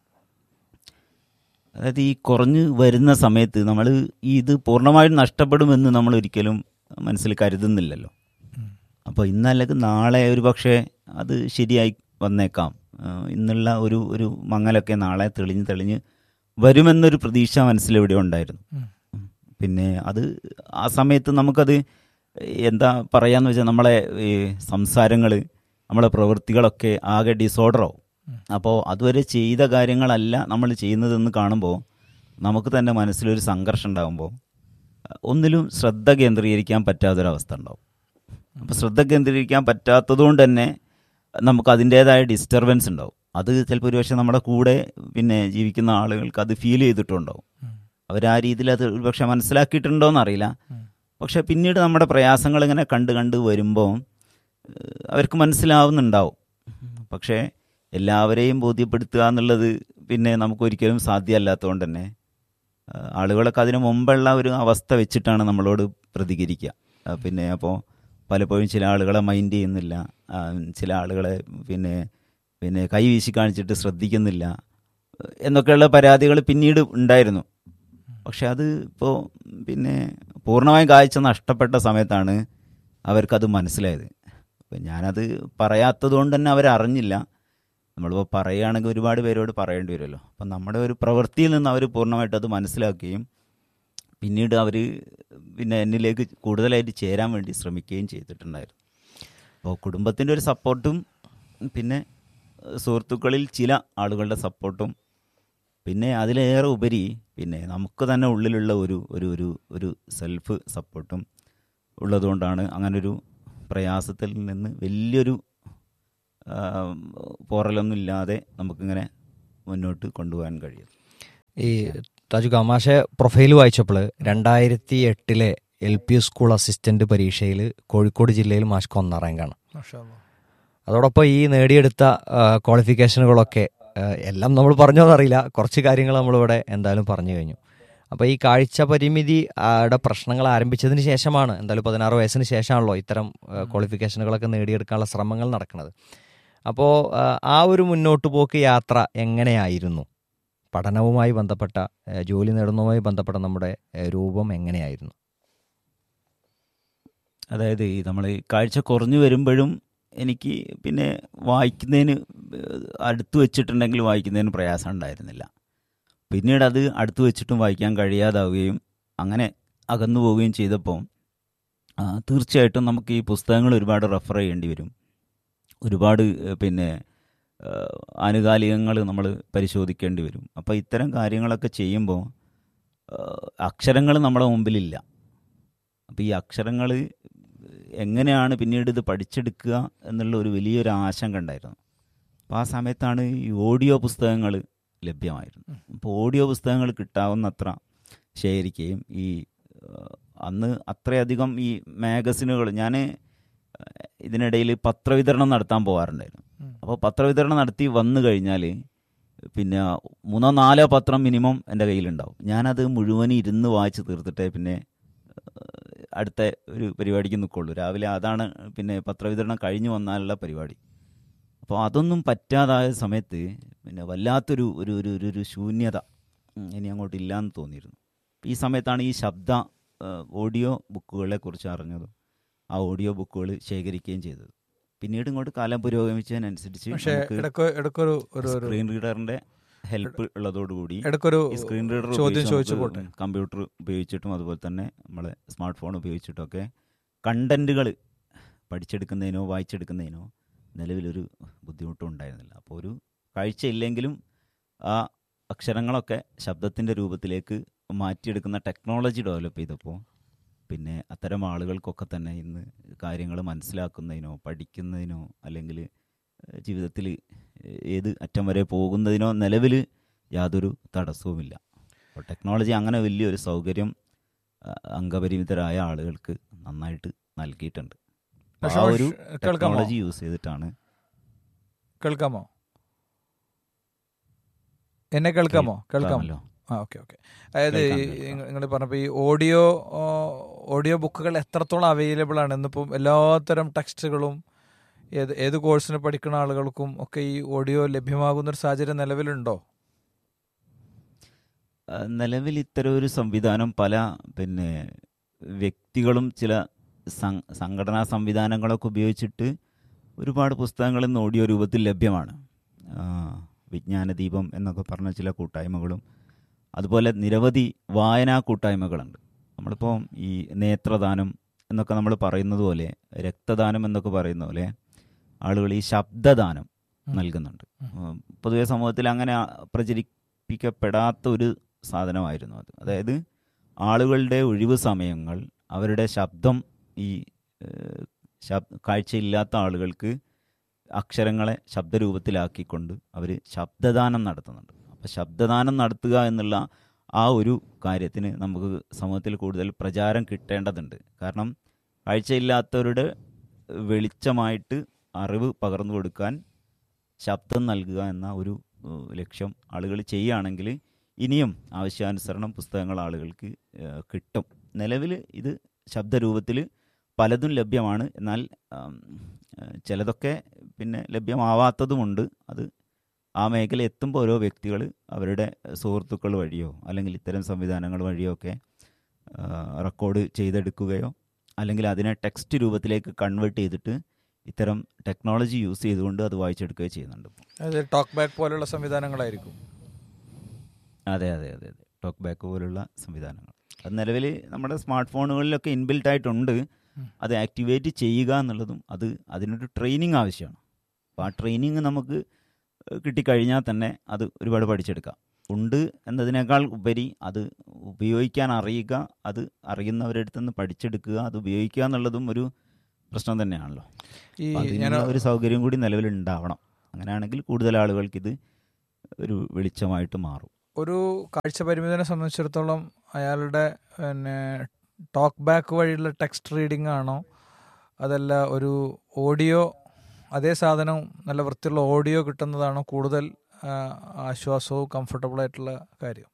അതായത് ഈ കുറഞ്ഞ് വരുന്ന സമയത്ത് നമ്മൾ ഇത് പൂർണ്ണമായും നഷ്ടപ്പെടുമെന്ന് നമ്മൾ ഒരിക്കലും മനസ്സിൽ കരുതുന്നില്ലല്ലോ അപ്പോൾ ഇന്നല്ലെങ്കിൽ നാളെ ഒരു പക്ഷേ അത് ശരിയായി വന്നേക്കാം ആ, ഇന്നുള്ള ഒരു ഒരു മങ്ങലൊക്കെ നാളെ തെളിഞ്ഞ് തെളിഞ്ഞ് വരുമെന്നൊരു പ്രതീക്ഷ മനസ്സിലെവിടെ ഉണ്ടായിരുന്നു ഉം. പിന്നെ അത് ആ സമയത്ത് നമുക്കത് എന്താ പറയാന്ന് വെച്ചാൽ നമ്മളെ ഈ സംസാരങ്ങൾ നമ്മളെ പ്രവൃത്തികളൊക്കെ ആകെ ഡിസോർഡറാവും അപ്പോൾ അതുവരെ ചെയ്ത കാര്യങ്ങളല്ല നമ്മൾ ചെയ്യുന്നതെന്ന് കാണുമ്പോൾ നമുക്ക് തന്നെ മനസ്സിലൊരു സംഘർഷം ഉണ്ടാകുമ്പോൾ ഒന്നിലും ശ്രദ്ധ കേന്ദ്രീകരിക്കാൻ പറ്റാത്തൊരവസ്ഥ ഉണ്ടാവും അപ്പോൾ ശ്രദ്ധ കേന്ദ്രീകരിക്കാൻ പറ്റാത്തതുകൊണ്ട് തന്നെ നമുക്ക് അതിൻ്റേതായ ഡിസ്റ്റർബൻസ് ഉണ്ടാവും അത് ചിലപ്പോൾ ഒരുപക്ഷെ നമ്മുടെ കൂടെ പിന്നെ ജീവിക്കുന്ന ആളുകൾക്ക് അത് ഫീൽ ചെയ്തിട്ടുണ്ടാവും അവർ ആ രീതിയിൽ അത് ഒരുപക്ഷെ മനസ്സിലാക്കിയിട്ടുണ്ടോ എന്നറിയില്ല പക്ഷെ പിന്നീട് നമ്മുടെ പ്രയാസങ്ങൾ ഇങ്ങനെ കണ്ട് കണ്ട് വരുമ്പോൾ ഏഹ്, അവർക്ക് മനസ്സിലാവുന്നുണ്ടാവും പക്ഷേ എല്ലാവരെയും ബോധ്യപ്പെടുത്തുക എന്നുള്ളത് പിന്നെ നമുക്കൊരിക്കലും സാധ്യമല്ലാത്തതുകൊണ്ട് തന്നെ ആ, ആളുകളൊക്കെ അതിനു മുമ്പുള്ള ഒരു അവസ്ഥ വെച്ചിട്ടാണ് നമ്മളോട് പ്രതികരിക്കുക ആ, പിന്നെ അപ്പോൾ പലപ്പോഴും ചില ആളുകളെ മൈൻഡ് ചെയ്യുന്നില്ല ആ, ചില ആളുകളെ പിന്നെ പിന്നെ കൈ വീശി കാണിച്ചിട്ട് ശ്രദ്ധിക്കുന്നില്ല എന്നൊക്കെയുള്ള പരാതികൾ പിന്നീട് ഉണ്ടായിരുന്നു പക്ഷെ അത് ഇപ്പോൾ പിന്നെ പൂർണ്ണമായും കാഴ്ച നഷ്ടപ്പെട്ട സമയത്താണ് അവർക്കത് മനസ്സിലായത് അപ്പം ഞാനത് പറയാത്തത് കൊണ്ട് തന്നെ അവരറിഞ്ഞില്ല നമ്മളിപ്പോൾ പറയുകയാണെങ്കിൽ ഒരുപാട് പേരോട് പറയേണ്ടി വരുമല്ലോ അപ്പം നമ്മുടെ ഒരു പ്രവൃത്തിയിൽ നിന്ന് അവർ പൂർണ്ണമായിട്ട് അത് മനസ്സിലാക്കുകയും പിന്നീട് അവർ പിന്നെ എന്നിലേക്ക് കൂടുതലായിട്ട് ചേരാൻ വേണ്ടി ശ്രമിക്കുകയും ചെയ്തിട്ടുണ്ടായിരുന്നു അപ്പോൾ കുടുംബത്തിൻ്റെ ഒരു സപ്പോർട്ടും പിന്നെ ഏഹ്, സുഹൃത്തുക്കളിൽ ചില ആളുകളുടെ സപ്പോർട്ടും പിന്നെ അതിലേറെ ഉപരി പിന്നെ നമുക്ക് തന്നെ ഉള്ളിലുള്ള ഒരു ഒരു ഒരു ഒരു സെൽഫ് സപ്പോർട്ടും ഉള്ളതുകൊണ്ടാണ് അങ്ങനൊരു പ്രയാസത്തിൽ നിന്ന് വലിയൊരു ആ, പോറലൊന്നും ഇല്ലാതെ നമുക്കിങ്ങനെ മുന്നോട്ട് കൊണ്ടുപോകാൻ കഴിയും ഈ താജു ഗമാഷെ പ്രൊഫൈൽ വായിച്ചപ്പോൾ രണ്ടായിരത്തി എട്ടിലെ എൽ പി സ്കൂൾ അസിസ്റ്റന്റ് പരീക്ഷയിൽ കോഴിക്കോട് ജില്ലയിൽ മാഷ്ക്ക് ഒന്നാം റാങ്കാണ് മാഷാ അല്ലാ. അതോടൊപ്പം ഈ നേടിയെടുത്ത ആ, ക്വാളിഫിക്കേഷനുകളൊക്കെ ആ, എല്ലാം നമ്മൾ പറഞ്ഞോന്നറിയില്ല കുറച്ച് കാര്യങ്ങൾ നമ്മളിവിടെ എന്തായാലും പറഞ്ഞു കഴിഞ്ഞു അപ്പോൾ ഈ കാഴ്ച പരിമിതി യുടെ പ്രശ്നങ്ങൾ ആരംഭിച്ചതിന് ശേഷമാണ് എന്തായാലും പതിനാറ് വയസ്സിന് ശേഷമാണല്ലോ ഇത്തരം ആ, ക്വാളിഫിക്കേഷനുകളൊക്കെ നേടിയെടുക്കാനുള്ള ശ്രമങ്ങൾ നടക്കുന്നത് അപ്പോൾ ആ, ആ ഒരു മുന്നോട്ട് പോക്ക് യാത്ര എങ്ങനെയായിരുന്നു പഠനവുമായി ബന്ധപ്പെട്ട ആ, ജോലി നേടുന്നതുമായി ബന്ധപ്പെട്ട നമ്മുടെ ആ, രൂപം എങ്ങനെയായിരുന്നു അതായത് ഈ നമ്മൾ കാഴ്ച കുറഞ്ഞു വരുമ്പോഴും എനിക്ക് പിന്നെ വായിക്കുന്നതിന് അടുത്ത് വെച്ചിട്ടുണ്ടെങ്കിൽ വായിക്കുന്നതിന് പ്രയാസം ഉണ്ടായിരുന്നില്ല പിന്നീട് അത് അടുത്ത് വെച്ചിട്ടും വായിക്കാൻ കഴിയാതാവുകയും അങ്ങനെ അകന്നു പോവുകയും ചെയ്തപ്പോൾ ആ, തീർച്ചയായിട്ടും നമുക്ക് ഈ പുസ്തകങ്ങൾ ഒരുപാട് റെഫർ ചെയ്യേണ്ടി വരും ഒരുപാട് ഏഹ്, പിന്നെ ആനുകാലികങ്ങൾ നമ്മൾ പരിശോധിക്കേണ്ടി വരും അപ്പോൾ ഇത്തരം കാര്യങ്ങളൊക്കെ ചെയ്യുമ്പോൾ അക്ഷരങ്ങൾ നമ്മുടെ മുമ്പിലില്ല അപ്പോൾ ഈ അക്ഷരങ്ങൾ എങ്ങനെയാണ് പിന്നീട് ഇത് പഠിച്ചെടുക്കുക എന്നുള്ള ഒരു വലിയൊരു ആശങ്ക ഉണ്ടായിരുന്നു അപ്പോൾ ആ സമയത്താണ് ഈ ഓഡിയോ പുസ്തകങ്ങൾ ലഭ്യമായിരുന്നു അപ്പോൾ ഓഡിയോ പുസ്തകങ്ങൾ കിട്ടാവുന്നത്ര ശേഖരിക്കുകയും ഈ ഏഹ്, അന്ന് അത്രയധികം ഈ മാഗസിനുകൾ ഞാൻ ഇതിനിടയിൽ പത്രവിതരണം നടത്താൻ പോകാറുണ്ടായിരുന്നു ഉം. അപ്പോൾ പത്രവിതരണം നടത്തി വന്നു കഴിഞ്ഞാൽ പിന്നെ മൂന്നോ നാലോ പത്രം മിനിമം എൻ്റെ കയ്യിലുണ്ടാവും ഞാനത് മുഴുവൻ ഇരുന്ന് വായിച്ച് തീർത്തിട്ടേ പിന്നെ ഏഹ്, അടുത്ത ഒരു പരിപാടിക്ക് നിൽക്കുള്ളൂ രാവിലെ അതാണ് പിന്നെ പത്രവിതരണം കഴിഞ്ഞു വന്നാലുള്ള പരിപാടി അപ്പോൾ അതൊന്നും പറ്റാതായ സമയത്ത് പിന്നെ വല്ലാത്തൊരു ഒരു ഒരു ഒരു ഒരു ശൂന്യത ഉം, ഇനി അങ്ങോട്ട് ഇല്ലയെന്ന് തോന്നിയിരുന്നു ഈ സമയത്താണ് ഈ ശബ്ദ ഏഹ്, ഓഡിയോ ബുക്കുകളെ കുറിച്ച് അറിഞ്ഞതും ആ ഓഡിയോ ബുക്കുകൾ ശേഖരിക്കുകയും ചെയ്തത് പിന്നീട് ഇങ്ങോട്ട് കാലം പുരോഗമിച്ചതിനനുസരിച്ച് പക്ഷേ നമുക്ക് ഇടയ്ക്ക് ഇടയ്ക്കൊരു ഒരു ഒരു സ്ക്രീൻ റീഡറിന്റെ ഹെൽപ്പ് ഉള്ളതോടുകൂടി ഇടയ്ക്കൊരു ഈ സ്ക്രീൻ റീഡർ ചോദ്യം ചോദിച്ചു പോട്ടെ കമ്പ്യൂട്ടർ ഉപയോഗിച്ചിട്ടും അതുപോലെ തന്നെ നമ്മളെ സ്മാർട്ട് ഫോൺ ഉപയോഗിച്ചിട്ടൊക്കെ കണ്ടന്റുകൾ പഠിച്ചെടുക്കുന്നതിനോ വായിച്ചെടുക്കുന്നതിനോ നിലവിലൊരു ബുദ്ധിമുട്ടും ഉണ്ടായിരുന്നില്ല അപ്പോൾ ഒരു കാഴ്ചയില്ലെങ്കിലും ആ അക്ഷരങ്ങളൊക്കെ ശബ്ദത്തിൻ്റെ രൂപത്തിലേക്ക് മാറ്റിയെടുക്കുന്ന ടെക്നോളജി ഡെവലപ്പ് ചെയ്തപ്പോൾ പിന്നെ അത്തരം ആളുകൾക്കൊക്കെ തന്നെ ഇന്ന് കാര്യങ്ങൾ മനസ്സിലാക്കുന്നതിനോ പഠിക്കുന്നതിനോ അല്ലെങ്കിൽ ജീവിതത്തിൽ ഏത് അറ്റം വരെ പോകുന്നതിനോ നിലവിൽ യാതൊരു തടസ്സവുമില്ല അപ്പോൾ ടെക്നോളജി അങ്ങനെ വലിയൊരു സൗകര്യം ആ, അംഗപരിമിതരായ ആളുകൾക്ക് നന്നായിട്ട് നൽകിയിട്ടുണ്ട് അപ്പോൾ ആ പക്ഷേ ഒരു കേൾക്കാമോ ടെക്നോളജി യൂസ് ചെയ്തിട്ടാണ് കേൾക്കാമോ എന്നെ കേൾക്കാമോ കേൾക്കാമോ കേൾക്കാമല്ലോ. ആ ഓക്കെ ഓക്കെ അതായത് കേൾക്കാം, കേൾക്കാം. നിങ്ങൾ പറഞ്ഞപ്പോൾ ഈ ഓഡിയോ ആ, ഓഡിയോ ബുക്കുകൾ എത്രത്തോളം അവൈലബിൾ ആണ് ഇന്നിപ്പം എല്ലാത്തരം ടെക്സ്റ്റുകളും ഏത് ഏത് കോഴ്സിന് പഠിക്കുന്ന ആളുകൾക്കും ഒക്കെ ഈ ഓഡിയോ ലഭ്യമാകുന്ന ഒരു സാഹചര്യം നിലവിലുണ്ടോ ആ, നിലവിൽ ഇത്തരം ഒരു സംവിധാനം പല പിന്നെ വ്യക്തികളും ചില സം- സംഘടനാ സംവിധാനങ്ങളൊക്കെ ഉപയോഗിച്ചിട്ട് ഒരുപാട് പുസ്തകങ്ങൾ ഇന്ന് ഓഡിയോ രൂപത്തിൽ ലഭ്യമാണ് ആ, വിജ്ഞാനദീപം എന്നൊക്കെ പറഞ്ഞ ചില കൂട്ടായ്മകളും അതുപോലെ നിരവധി വായനാ കൂട്ടായ്മകളുണ്ട് നമ്മളിപ്പോൾ ഈ നേത്രദാനം എന്നൊക്കെ നമ്മൾ പറയുന്നത് പോലെ രക്തദാനം എന്നൊക്കെ പറയുന്ന പോലെ ആളുകൾ ഈ ശബ്ദദാനം ഉം. നൽകുന്നുണ്ട് ഉം, പൊതുവെ സമൂഹത്തിൽ അങ്ങനെ ആ- പ്രചരിപ്പിക്കപ്പെടാത്ത ഒരു സാധനമായിരുന്നു അത് അതായത് ആളുകളുടെ ഒഴിവ് സമയങ്ങൾ അവരുടെ ശബ്ദം ഈ ഏഹ്, ശബ് കാഴ്ചയില്ലാത്ത ആളുകൾക്ക് അക്ഷരങ്ങളെ ശബ്ദരൂപത്തിലാക്കിക്കൊണ്ട് അവർ ശബ്ദദാനം നടത്തുന്നുണ്ട് അപ്പോൾ ശബ്ദദാനം നടത്തുക എന്നുള്ള ആ ഒരു കാര്യത്തിന് നമുക്ക് സമൂഹത്തിൽ കൂടുതൽ പ്രചാരം കിട്ടേണ്ടതുണ്ട് കാരണം കാഴ്ചയില്ലാത്തവരുടെ വെളിച്ചമായിട്ട് അറിവ് പകർന്നു കൊടുക്കാൻ ശബ്ദം നൽകുക എന്ന ഒരു ഏഹ്, ലക്ഷ്യം ആളുകൾ ചെയ്യുകയാണെങ്കിൽ ഇനിയും ആവശ്യാനുസരണം പുസ്തകങ്ങൾ ആളുകൾക്ക് ഏഹ്, കിട്ടും നിലവിൽ ഇത് ശബ്ദരൂപത്തിൽ പലതും ലഭ്യമാണ് എന്നാൽ ആം, ഏഹ്, ചിലതൊക്കെ പിന്നെ ലഭ്യമാവാത്തതുമുണ്ട് അത് ആ മേഖല എത്തുമ്പോൾ ഓരോ വ്യക്തികൾ അവരുടെ സുഹൃത്തുക്കൾ വഴിയോ അല്ലെങ്കിൽ ഇത്തരം സംവിധാനങ്ങൾ വഴിയോ ഒക്കെ ആ, റെക്കോർഡ് ചെയ്തെടുക്കുകയോ അല്ലെങ്കിൽ അതിനെ ടെക്സ്റ്റ് രൂപത്തിലേക്ക് കൺവേർട്ട് ചെയ്തിട്ട് ഇത്തരം ടെക്നോളജി യൂസ് ചെയ്തുകൊണ്ട് അത് വായിച്ചെടുക്കുകയോ ചെയ്യുന്നുണ്ട് അതായത് ടോക്ക് ബാക്ക് പോലുള്ള സംവിധാനങ്ങളായിരിക്കും അതെ അതെ അതെ അതെ ടോക്ക് ബാക്ക് പോലുള്ള സംവിധാനങ്ങൾ അത് നിലവിൽ നമ്മുടെ സ്മാർട്ട് ഫോണുകളിലൊക്കെ ഇൻബിൽട്ട് ആയിട്ടുണ്ട് അത് ആക്ടിവേറ്റ് ചെയ്യുക എന്നുള്ളതും അത് അതിനൊരു ട്രെയിനിങ് ആവശ്യമാണ് അപ്പോൾ ആ ട്രെയിനിങ് നമുക്ക് ഏഹ്, കിട്ടിക്കഴിഞ്ഞാൽ തന്നെ അത് ഒരുപാട് പഠിച്ചെടുക്കാം ഉണ്ട് എന്നതിനേക്കാൾ ഉപരി അത് ഉപയോഗിക്കാൻ അറിയുക അത് അറിയുന്നവരുടെ അടുത്ത് നിന്ന് പഠിച്ചെടുക്കുക അത് ഉപയോഗിക്കുക എന്നുള്ളതും ഒരു പ്രശ്നം തന്നെയാണല്ലോ ഈ അപ്പോൾ ഞാൻ അതിനുള്ള ഒരു സൗകര്യം കൂടി നിലവിലുണ്ടാവണം അങ്ങനെയാണെങ്കിൽ കൂടുതൽ ആളുകൾക്ക് ഇത് ഒരു വെളിച്ചമായിട്ട് മാറും ഒരു കാഴ്ച പരിമിതനെ സംബന്ധിച്ചിടത്തോളം അയാളുടെ പിന്നെ ടോക്ക് ബാക്ക് വഴിയുള്ള ടെക്സ്റ്റ് റീഡിംഗ് ആണോ അതല്ല ഒരു ഓഡിയോ അതേ സാധനം നല്ല വൃത്തിയുള്ള ഓഡിയോ കിട്ടുന്നതാണോ കൂടുതൽ ആ, ആശ്വാസവും കംഫർട്ടബിൾ ആയിട്ടുള്ള കാര്യം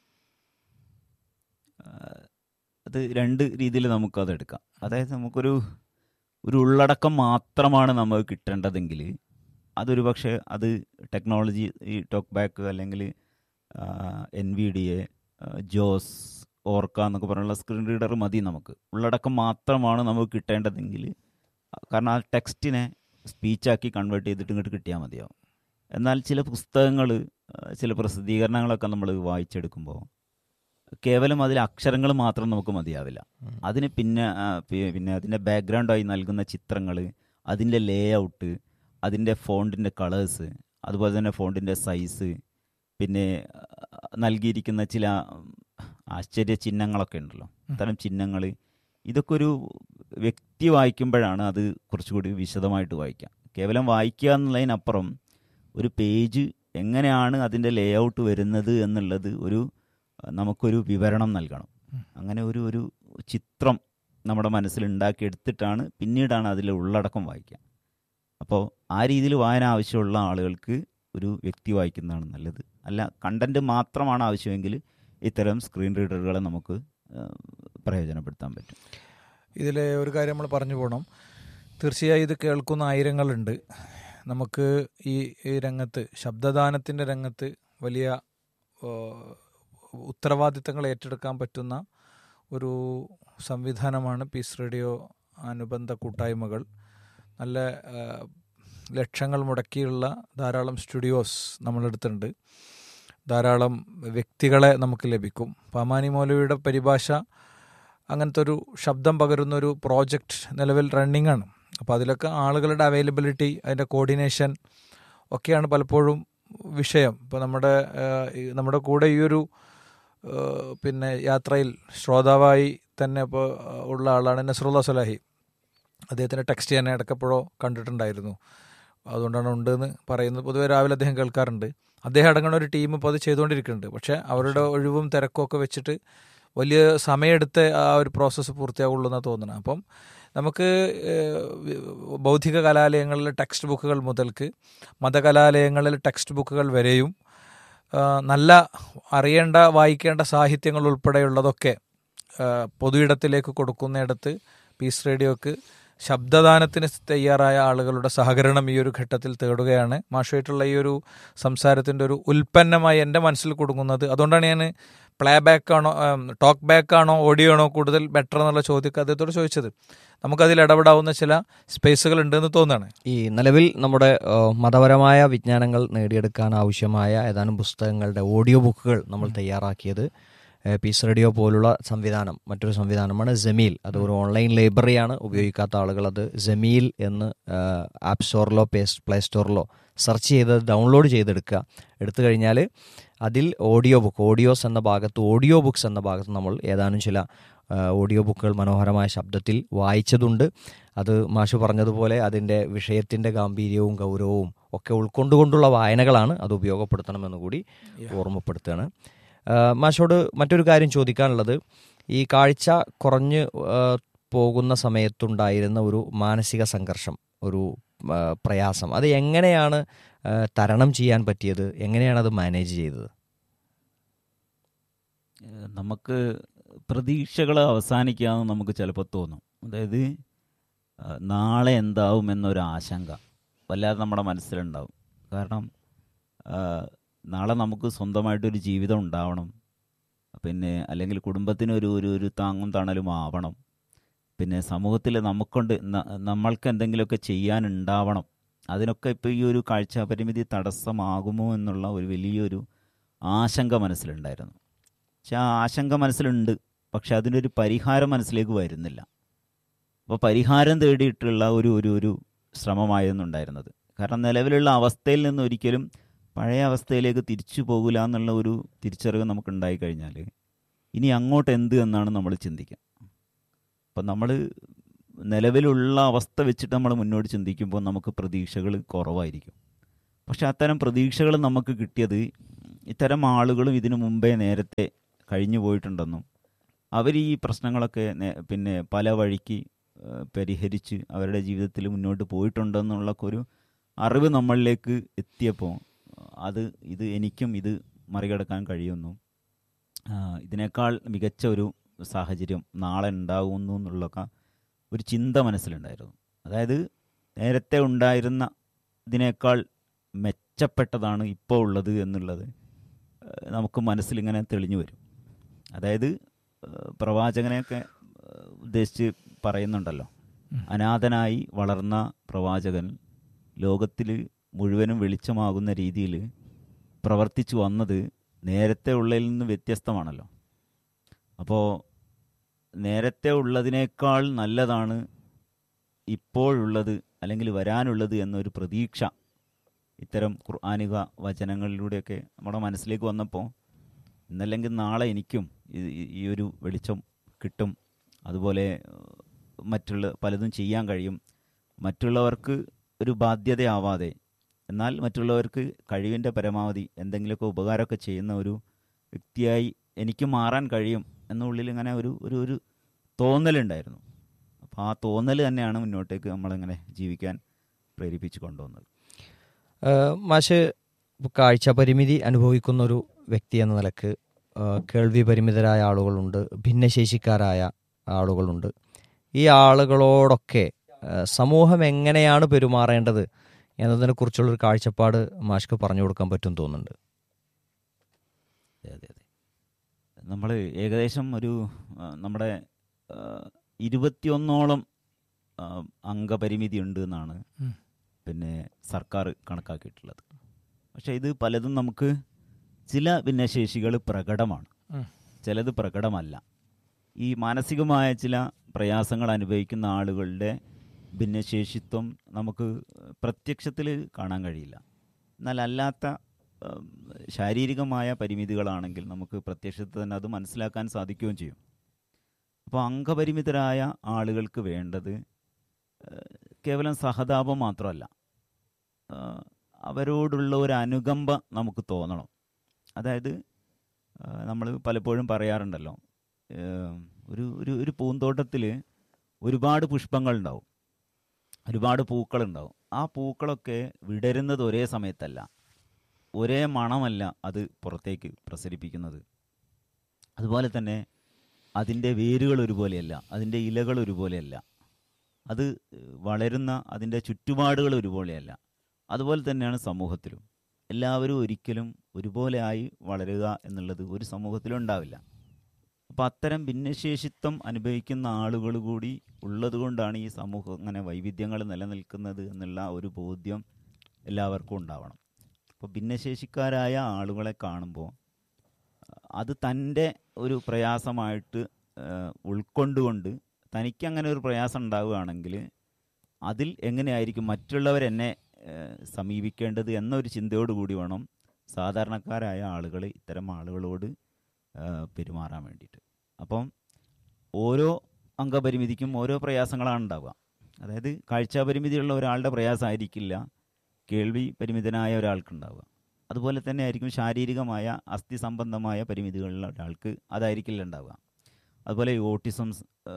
ആഹ് അത് രണ്ട് രീതിയിൽ നമുക്കത് എടുക്കാം അതായത് നമുക്കൊരു ഒരു ഉള്ളടക്കം മാത്രമാണ് നമുക്ക് കിട്ടേണ്ടതെങ്കിൽ അതൊരു പക്ഷേ അത് ടെക്നോളജി ഈ ടോക്ക് ബാക്ക് അല്ലെങ്കിൽ എൻ വി ഡി എ ജോസ് ഓർക്ക എന്നൊക്കെ പറഞ്ഞുള്ള സ്ക്രീൻ റീഡർ മതി നമുക്ക് ഉള്ളടക്കം മാത്രമാണ് നമുക്ക് കിട്ടേണ്ടതെങ്കിൽ കാരണം ആ ടെക്സ്റ്റിനെ സ്പീച്ചാക്കി കൺവേർട്ട് ചെയ്തിട്ട് ഇങ്ങോട്ട് കിട്ടിയാൽ മതിയാവും എന്നാൽ ചില പുസ്തകങ്ങൾ ചില പ്രസിദ്ധീകരണങ്ങളൊക്കെ നമ്മൾ വായിച്ചെടുക്കുമ്പോൾ കേവലം അതിലെ അക്ഷരങ്ങൾ മാത്രം നമുക്ക് മതിയാവില്ല അതിന് പിന്നെ ആ, പി- പിന്നെ അതിൻ്റെ ബാക്ക്ഗ്രൗണ്ടായി നൽകുന്ന ചിത്രങ്ങൾ അതിൻ്റെ ലേ ഔട്ട് അതിൻ്റെ ഫോണ്ടിൻ്റെ കളേഴ്സ് അതുപോലെ തന്നെ ഫോണ്ടിൻ്റെ സൈസ് പിന്നെ ആ, നൽകിയിരിക്കുന്ന ചില ഉം, ആശ്ചര്യ ചിഹ്നങ്ങളൊക്കെ ഉണ്ടല്ലോ അത്തരം ചിഹ്നങ്ങൾ ഇതൊക്കെ ഒരു വ്യക്തി വായിക്കുമ്പോഴാണ് അത് കുറച്ചുകൂടി വിശദമായിട്ട് വായിക്കാം കേവലം വായിക്കുക എന്നുള്ളതിനപ്പുറം ഒരു പേജ് എങ്ങനെയാണ് അതിൻ്റെ ലേ ഔട്ട് വരുന്നത് എന്നുള്ളത് ഒരു അഹ് നമുക്കൊരു വിവരണം നൽകണം അങ്ങനെ ഒരു ഒരു ചിത്രം നമ്മുടെ മനസ്സിൽ ഉണ്ടാക്കിയെടുത്തിട്ടാണ് പിന്നീടാണ് അതിലെ ഉള്ളടക്കം വായിക്കുക അപ്പോൾ ആ രീതിയിൽ വായന ആവശ്യമുള്ള ആളുകൾക്ക് ഒരു വ്യക്തി വായിക്കുന്നതാണ് നല്ലത് അല്ല കണ്ടന്റ് മാത്രമാണ് ആവശ്യമെങ്കിൽ ഇത്തരം സ്ക്രീൻ റീഡറുകളെ നമുക്ക് ആ, പ്രയോജനപ്പെടുത്താൻ പറ്റും ഇതിൽ ഒരു കാര്യം നമ്മൾ പറഞ്ഞു പോകണം തീർച്ചയായും ഇത് കേൾക്കുന്ന ആയിരങ്ങളുണ്ട് നമുക്ക് ഈ ഈ രംഗത്ത് ശബ്ദദാനത്തിൻ്റെ രംഗത്ത് വലിയ ആ, ഉത്തരവാദിത്തങ്ങൾ ഏറ്റെടുക്കാൻ പറ്റുന്ന ഒരു സംവിധാനമാണ് പീസ് റേഡിയോ അനുബന്ധ കൂട്ടായ്മകൾ നല്ല ആ, ലക്ഷങ്ങൾ മുടക്കിയുള്ള ധാരാളം സ്റ്റുഡിയോസ് നമ്മളെടുത്തുണ്ട് ധാരാളം വ്യക്തികളെ നമുക്ക് ലഭിക്കും പാമാനി മൗലവിയുടെ പരിഭാഷ അങ്ങനത്തെ ഒരു ശബ്ദം പകരുന്ന ഒരു പ്രോജക്റ്റ് നിലവിൽ റണ്ണിങ് ആണ് അപ്പോൾ അതിലൊക്കെ ആളുകളുടെ അവൈലബിലിറ്റി അതിൻ്റെ കോർഡിനേഷൻ ഒക്കെയാണ് പലപ്പോഴും വിഷയം ഇപ്പോൾ നമ്മുടെ ഏഹ്, ഈ നമ്മുടെ കൂടെ ഈ ഒരു ഏഹ്, പിന്നെ യാത്രയിൽ ശ്രോതാവായി തന്നെ ഇപ്പോൾ ഉള്ള ആളാണ് നസറുല്ല സലാഹി അദ്ദേഹത്തിൻ്റെ ടെക്സ്റ്റ് ഞാൻ ഇടയ്ക്കെപ്പോഴോ കണ്ടിട്ടുണ്ടായിരുന്നു അതുകൊണ്ടാണ് ഉണ്ടെന്ന് പറയുന്നത് പൊതുവെ രാവിലെ അദ്ദേഹം കേൾക്കാറുണ്ട് അദ്ദേഹം അടങ്ങുന്ന ഒരു ടീം ഇപ്പോൾ അത് ചെയ്തുകൊണ്ടിരിക്കുന്നുണ്ട് പക്ഷേ അവരുടെ ഒഴിവും തിരക്കും ഒക്കെ വെച്ചിട്ട് വലിയ സമയമെടുത്ത് ആ ഒരു പ്രോസസ്സ് പൂർത്തിയാവുള്ളൂ എന്നാണ് തോന്നുന്നത് അപ്പം നമുക്ക് ഏഹ്, ബൗദ്ധിക കലാലയങ്ങളിലെ ടെക്സ്റ്റ് ബുക്കുകൾ മുതൽക്ക് മതകലാലയങ്ങളിൽ ടെക്സ്റ്റ് ബുക്കുകൾ വരെയും ആ, നല്ല അറിയേണ്ട വായിക്കേണ്ട സാഹിത്യങ്ങൾ ഉൾപ്പെടെയുള്ളതൊക്കെ ആ, പൊതുയിടത്തിലേക്ക് കൊടുക്കുന്നിടത്ത് പീസ് റേഡിയോക്ക് ശബ്ദദാനത്തിന് തയ്യാറായ ആളുകളുടെ സഹകരണം ഈ ഒരു ഘട്ടത്തിൽ തേടുകയാണ് മാഷുമായിട്ടുള്ള ഈ ഒരു സംസാരത്തിൻ്റെ ഒരു ഉൽപ്പന്നമായി എൻ്റെ മനസ്സിൽ കൊടുക്കുന്നത് അതുകൊണ്ടാണ് ഞാൻ പ്ലേ ബാക്ക് ആണോ ടോക്ക് ബാക്ക് ആണോ ഓഡിയോ ആണോ കൂടുതൽ ബെറ്റർ എന്നുള്ള ചോദ്യമൊക്കെ അദ്ദേഹത്തോട് ചോദിച്ചത് നമുക്കതിൽ ഇടപെടാവുന്ന ചില സ്പേസുകൾ ഉണ്ടെന്ന് തോന്നുകയാണ് ഈ നിലവിൽ നമ്മുടെ ആ, മതപരമായ വിജ്ഞാനങ്ങൾ നേടിയെടുക്കാൻ ആവശ്യമായ ഏതാനും പുസ്തകങ്ങളുടെ ഓഡിയോ ബുക്കുകൾ നമ്മൾ തയ്യാറാക്കിയത് ഏ, പീസ് റേഡിയോ പോലുള്ള സംവിധാനം മറ്റൊരു സംവിധാനമാണ് ജമീൽ അത് ഒരു ഓൺലൈൻ ലൈബ്രറിയാണ് ഉപയോഗിക്കാത്ത ആളുകൾ അത് ജമീൽ എന്ന് ആ, ആപ്പ് സ്റ്റോറിലോ പേ പ്ലേ സ്റ്റോറിലോ സെർച്ച് ചെയ്ത് ഡൗൺലോഡ് ചെയ്തെടുക്കുക എടുത്തു കഴിഞ്ഞാൽ അതിൽ ഓഡിയോ ബുക്ക് ഓഡിയോസ് എന്ന ഭാഗത്ത് ഓഡിയോ ബുക്സ് എന്ന ഭാഗത്ത് നമ്മൾ ഏതാനും ചില ആ, ഓഡിയോ ബുക്കുകൾ മനോഹരമായ ശബ്ദത്തിൽ വായിച്ചതുണ്ട് അത് മാഷ് പറഞ്ഞതുപോലെ അതിൻ്റെ വിഷയത്തിൻ്റെ ഗാംഭീര്യവും ഗൗരവവും ഒക്കെ ഉൾക്കൊണ്ടുകൊണ്ടുള്ള വായനകളാണ് അത് ഉപയോഗപ്പെടുത്തണമെന്ന് കൂടി ഓർമ്മപ്പെടുത്തുകയാണ് ആ, മാഷോട് മറ്റൊരു കാര്യം ചോദിക്കാനുള്ളത് ഈ കാഴ്ച കുറഞ്ഞ് ആ, പോകുന്ന സമയത്തുണ്ടായിരുന്ന ഒരു മാനസിക സംഘർഷം ഒരു ആ, പ്രയാസം അത് എങ്ങനെയാണ് ആ, തരണം ചെയ്യാൻ പറ്റിയത് എങ്ങനെയാണ് അത് മാനേജ് ചെയ്തത് ഏഹ് നമുക്ക് പ്രതീക്ഷകൾ അവസാനിക്കാമെന്ന് നമുക്ക് ചിലപ്പോൾ തോന്നും അതായത് ആ, നാളെ എന്താവും എന്നൊരു ആശങ്ക വല്ലാതെ നമ്മുടെ മനസ്സിലുണ്ടാവും കാരണം ആ, നാളെ നമുക്ക് സ്വന്തമായിട്ടൊരു ജീവിതം ഉണ്ടാവണം പിന്നെ അല്ലെങ്കിൽ കുടുംബത്തിന് ഒരു ഒരു ഒരു താങ്ങും തണലും ആവണം പിന്നെ സമൂഹത്തിൽ നമുക്കൊണ്ട് ന- നമ്മൾക്ക് എന്തെങ്കിലുമൊക്കെ ചെയ്യാനുണ്ടാവണം അതിനൊക്കെ ഇപ്പോൾ ഈ ഒരു കാഴ്ച പരിമിതി തടസ്സമാകുമോ എന്നുള്ള ഒരു വലിയൊരു ആശങ്ക മനസ്സിലുണ്ടായിരുന്നു പക്ഷെ ആ ആശങ്ക മനസ്സിലുണ്ട് പക്ഷെ അതിനൊരു പരിഹാരം മനസ്സിലേക്ക് വരുന്നില്ല അപ്പോൾ പരിഹാരം തേടിയിട്ടുള്ള ഒരു ഒരു ഒരു ശ്രമമായിരുന്നു ഉണ്ടായിരുന്നത് കാരണം നിലവിലുള്ള അവസ്ഥയിൽ നിന്ന് ഒരിക്കലും പഴയ അവസ്ഥയിലേക്ക് തിരിച്ചു പോകില്ല എന്നുള്ള ഒരു തിരിച്ചറിവ് നമുക്ക് ഉണ്ടായി കഴിഞ്ഞാൽ ഇനി അങ്ങോട്ട് എന്ത് എന്നാണ് നമ്മൾ ചിന്തിക്കുക അപ്പം നമ്മൾ നിലവിലുള്ള അവസ്ഥ വെച്ചിട്ട് നമ്മൾ മുന്നോട്ട് ചിന്തിക്കുമ്പോൾ നമുക്ക് പ്രതീക്ഷകൾ കുറവായിരിക്കും പക്ഷെ അത്തരം പ്രതീക്ഷകൾ നമുക്ക് കിട്ടിയത് ഇത്തരം ആളുകളും ഇതിനു മുമ്പേ നേരത്തെ കഴിഞ്ഞു പോയിട്ടുണ്ടെന്നും അവർ ഈ പ്രശ്നങ്ങളൊക്കെ നേ- പിന്നെ പല വഴിക്ക് ഏഹ്, പരിഹരിച്ച് അവരുടെ ജീവിതത്തിൽ മുന്നോട്ട് പോയിട്ടുണ്ടെന്നുള്ളൊക്കെ ഒരു അറിവ് നമ്മളിലേക്ക് എത്തിയപ്പോൾ അത് ഇത് എനിക്കും ഇത് മറികടക്കാൻ കഴിയുന്നു ആ, ഇതിനേക്കാൾ മികച്ച ഒരു സാഹചര്യം നാളെ ഉണ്ടാകുന്നു എന്നുള്ളൊക്കെ ഒരു ചിന്ത മനസ്സിലുണ്ടായിരുന്നു അതായത് നേരത്തെ ഉണ്ടായിരുന്ന ഇതിനേക്കാൾ മെച്ചപ്പെട്ടതാണ് ഇപ്പോൾ ഉള്ളത് എന്നുള്ളത് ഏഹ്, നമുക്ക് മനസ്സിലിങ്ങനെ തെളിഞ്ഞു വരും അതായത് ഏഹ്, പ്രവാചകനെയൊക്കെ ഏഹ്, ഉദ്ദേശിച്ച് പറയുന്നുണ്ടല്ലോ അനാഥനായി വളർന്ന പ്രവാചകൻ ലോകത്തിൽ മുഴുവനും വെളിച്ചമാകുന്ന രീതിയിൽ പ്രവർത്തിച്ചു വന്നത് നേരത്തെ ഉള്ളതിൽ നിന്ന് വ്യത്യസ്തമാണല്ലോ അപ്പോൾ നേരത്തെ ഉള്ളതിനേക്കാൾ നല്ലതാണ് ഇപ്പോഴുള്ളത് അല്ലെങ്കിൽ വരാനുള്ളത് എന്നൊരു പ്രതീക്ഷ ഇത്തരം ഖുർആാനിക വചനങ്ങളിലൂടെയൊക്കെ നമ്മുടെ മനസ്സിലേക്ക് വന്നപ്പോൾ ഇന്നല്ലെങ്കിൽ നാളെ എനിക്കും ഈ- ഈ- ഈ ഒരു വെളിച്ചം കിട്ടും അതുപോലെ ഏഹ്, മറ്റുള്ള പലതും ചെയ്യാൻ കഴിയും മറ്റുള്ളവർക്ക് ഒരു ബാധ്യതയാവാതെ എന്നാൽ മറ്റുള്ളവർക്ക് കഴിവിൻ്റെ പരമാവധി എന്തെങ്കിലുമൊക്കെ ഉപകാരമൊക്കെ ചെയ്യുന്ന ഒരു വ്യക്തിയായി എനിക്ക് മാറാൻ കഴിയും എന്ന ഉള്ളിൽ ഇങ്ങനെ ഒരു ഒരു ഒരു തോന്നലുണ്ടായിരുന്നു അപ്പോൾ ആ തോന്നൽ തന്നെയാണ് മുന്നോട്ടേക്ക് നമ്മളിങ്ങനെ ജീവിക്കാൻ പ്രേരിപ്പിച്ചു കൊണ്ടുവന്നത് ഏഹ് മാഷ് ഇപ്പോൾ കാഴ്ച പരിമിതി അനുഭവിക്കുന്ന ഒരു വ്യക്തി എന്ന നിലക്ക് ആ, കേൾവി പരിമിതരായ ആളുകളുണ്ട് ഭിന്നശേഷിക്കാരായ ആളുകളുണ്ട് ഈ ആളുകളോടൊക്കെ ആ, സമൂഹം എങ്ങനെയാണ് പെരുമാറേണ്ടത് എന്നതിനെക്കുറിച്ചുള്ളൊരു കാഴ്ചപ്പാട് മാഷ്ക്ക് പറഞ്ഞു കൊടുക്കാൻ പറ്റും തോന്നുന്നുണ്ട് അതെ അതെ അതെ നമ്മൾ ഏകദേശം ഒരു ആ, നമ്മുടെ ആ, ഇരുപത്തിയൊന്നോളം ആ, അംഗപരിമിതി ഉണ്ട് എന്നാണ് ഉം. പിന്നെ സർക്കാർ കണക്കാക്കിയിട്ടുള്ളത് പക്ഷേ ഇത് പലതും നമുക്ക് ചില ഭിന്നശേഷികൾ പ്രകടമാണ് ഉം. ചിലത് പ്രകടമല്ല ഈ മാനസികമായ ചില പ്രയാസങ്ങൾ അനുഭവിക്കുന്ന ആളുകളുടെ ഭിന്നശേഷിത്വം നമുക്ക് പ്രത്യക്ഷത്തിൽ കാണാൻ കഴിയില്ല എന്നാൽ അല്ലാത്ത ഉം, ശാരീരികമായ പരിമിതികളാണെങ്കിൽ നമുക്ക് പ്രത്യക്ഷത്തിൽ തന്നെ അത് മനസ്സിലാക്കാൻ സാധിക്കുകയും ചെയ്യും അപ്പോൾ അംഗപരിമിതരായ ആളുകൾക്ക് വേണ്ടത് ഏഹ്, കേവലം സഹതാപം മാത്രമല്ല ഏഹ്, അവരോടുള്ള ഒരു അനുകമ്പ നമുക്ക് തോന്നണം അതായത് നമ്മൾ പലപ്പോഴും പറയാറുണ്ടല്ലോ ഏഹ്, ഒരു ഒരു ഒരു പൂന്തോട്ടത്തിൽ ഒരുപാട് പുഷ്പങ്ങളുണ്ടാവും ഒരുപാട് പൂക്കളുണ്ടാവും ആ പൂക്കളൊക്കെ വിടരുന്നത് ഒരേ സമയത്തല്ല ഒരേ മണമല്ല അത് പുറത്തേക്ക് പ്രസരിപ്പിക്കുന്നത് അതുപോലെ തന്നെ അതിൻ്റെ വേരുകൾ ഒരുപോലെയല്ല അതിൻ്റെ ഇലകൾ ഒരുപോലെയല്ല അത് വളരുന്ന അതിൻ്റെ ചുറ്റുപാടുകൾ ഒരുപോലെയല്ല അതുപോലെ തന്നെയാണ് സമൂഹത്തിലും എല്ലാവരും ഒരിക്കലും ഒരുപോലെ ആയി വളരുക എന്നുള്ളത് ഒരു സമൂഹത്തിലും ഉണ്ടാവില്ല അപ്പോൾ അത്തരം ഭിന്നശേഷിത്വം അനുഭവിക്കുന്ന ആളുകൾ കൂടി ഉള്ളത് കൊണ്ടാണ് ഈ സമൂഹം അങ്ങനെ വൈവിധ്യങ്ങൾ നിലനിൽക്കുന്നത് എന്നുള്ള ഒരു ബോധ്യം എല്ലാവർക്കും ഉണ്ടാവണം അപ്പോൾ ഭിന്നശേഷിക്കാരായ ആളുകളെ കാണുമ്പോൾ അത് തൻ്റെ ഒരു പ്രയാസമായിട്ട് ഏഹ്, ഉൾക്കൊണ്ടുകൊണ്ട് തനിക്ക് അങ്ങനെ ഒരു പ്രയാസം ഉണ്ടാവുകയാണെങ്കിൽ അതിൽ എങ്ങനെയായിരിക്കും മറ്റുള്ളവരെന്നെ ഏഹ്, സമീപിക്കേണ്ടത് എന്നൊരു ചിന്തയോടുകൂടി വേണം സാധാരണക്കാരായ ആളുകൾ ഇത്തരം ആളുകളോട് ഏഹ്, പെരുമാറാൻ വേണ്ടിയിട്ട് അപ്പം ഓരോ അംഗപരിമിതിക്കും ഓരോ പ്രയാസങ്ങളാണ് ഉണ്ടാവുക അതായത് കാഴ്ചാപരിമിതിയുള്ള ഒരാളുടെ പ്രയാസമായിരിക്കില്ല കേൾവി പരിമിതനായ ഒരാൾക്കുണ്ടാവുക അതുപോലെ തന്നെ ആയിരിക്കും ശാരീരികമായ അസ്ഥി സംബന്ധമായ പരിമിതികളുള്ള ഒരാൾക്ക് അതായിരിക്കില്ല ഉണ്ടാവുക അതുപോലെ ഈ ഓട്ടിസം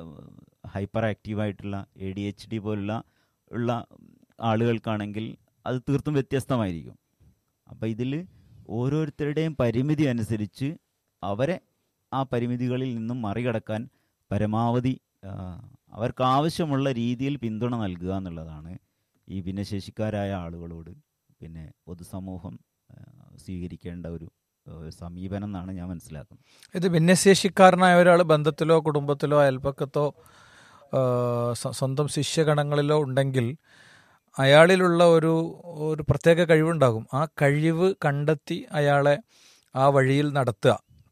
ഹൈപ്പർ ആക്റ്റീവായിട്ടുള്ള എ ഡി എച്ച് ഡി പോലുള്ള ഉള്ള ആളുകൾക്കാണെങ്കിൽ അത് തീർത്തും വ്യത്യസ്തമായിരിക്കും അപ്പോൾ ഇതിൽ ഓരോരുത്തരുടെയും പരിമിതി അനുസരിച്ച് അവരെ ആ പരിമിതികളിൽ നിന്നും മറികടക്കാൻ പരമാവധി ആ, അവർക്ക് ആവശ്യമുള്ള രീതിയിൽ പിന്തുണ നൽകുക എന്നുള്ളതാണ് ഈ ഭിന്നശേഷിക്കാരായ ആളുകളോട് പിന്നെ പൊതുസമൂഹം ആ, സ്വീകരിക്കേണ്ട ഒരു ആ, സമീപനം എന്നാണ് ഞാൻ മനസ്സിലാക്കുന്നത് ഇത് ഭിന്നശേഷിക്കാരനായ ഒരാൾ ബന്ധത്തിലോ കുടുംബത്തിലോ അയൽപക്കത്തോ ആ, സ്വ- സ്വന്തം ശിഷ്യഗണങ്ങളിലോ ഉണ്ടെങ്കിൽ അയാളിലുള്ള ഒരു ഒരു പ്രത്യേക കഴിവുണ്ടാകും ആ കഴിവ് കണ്ടെത്തി അയാളെ ആ വഴിയിൽ നടത്തുക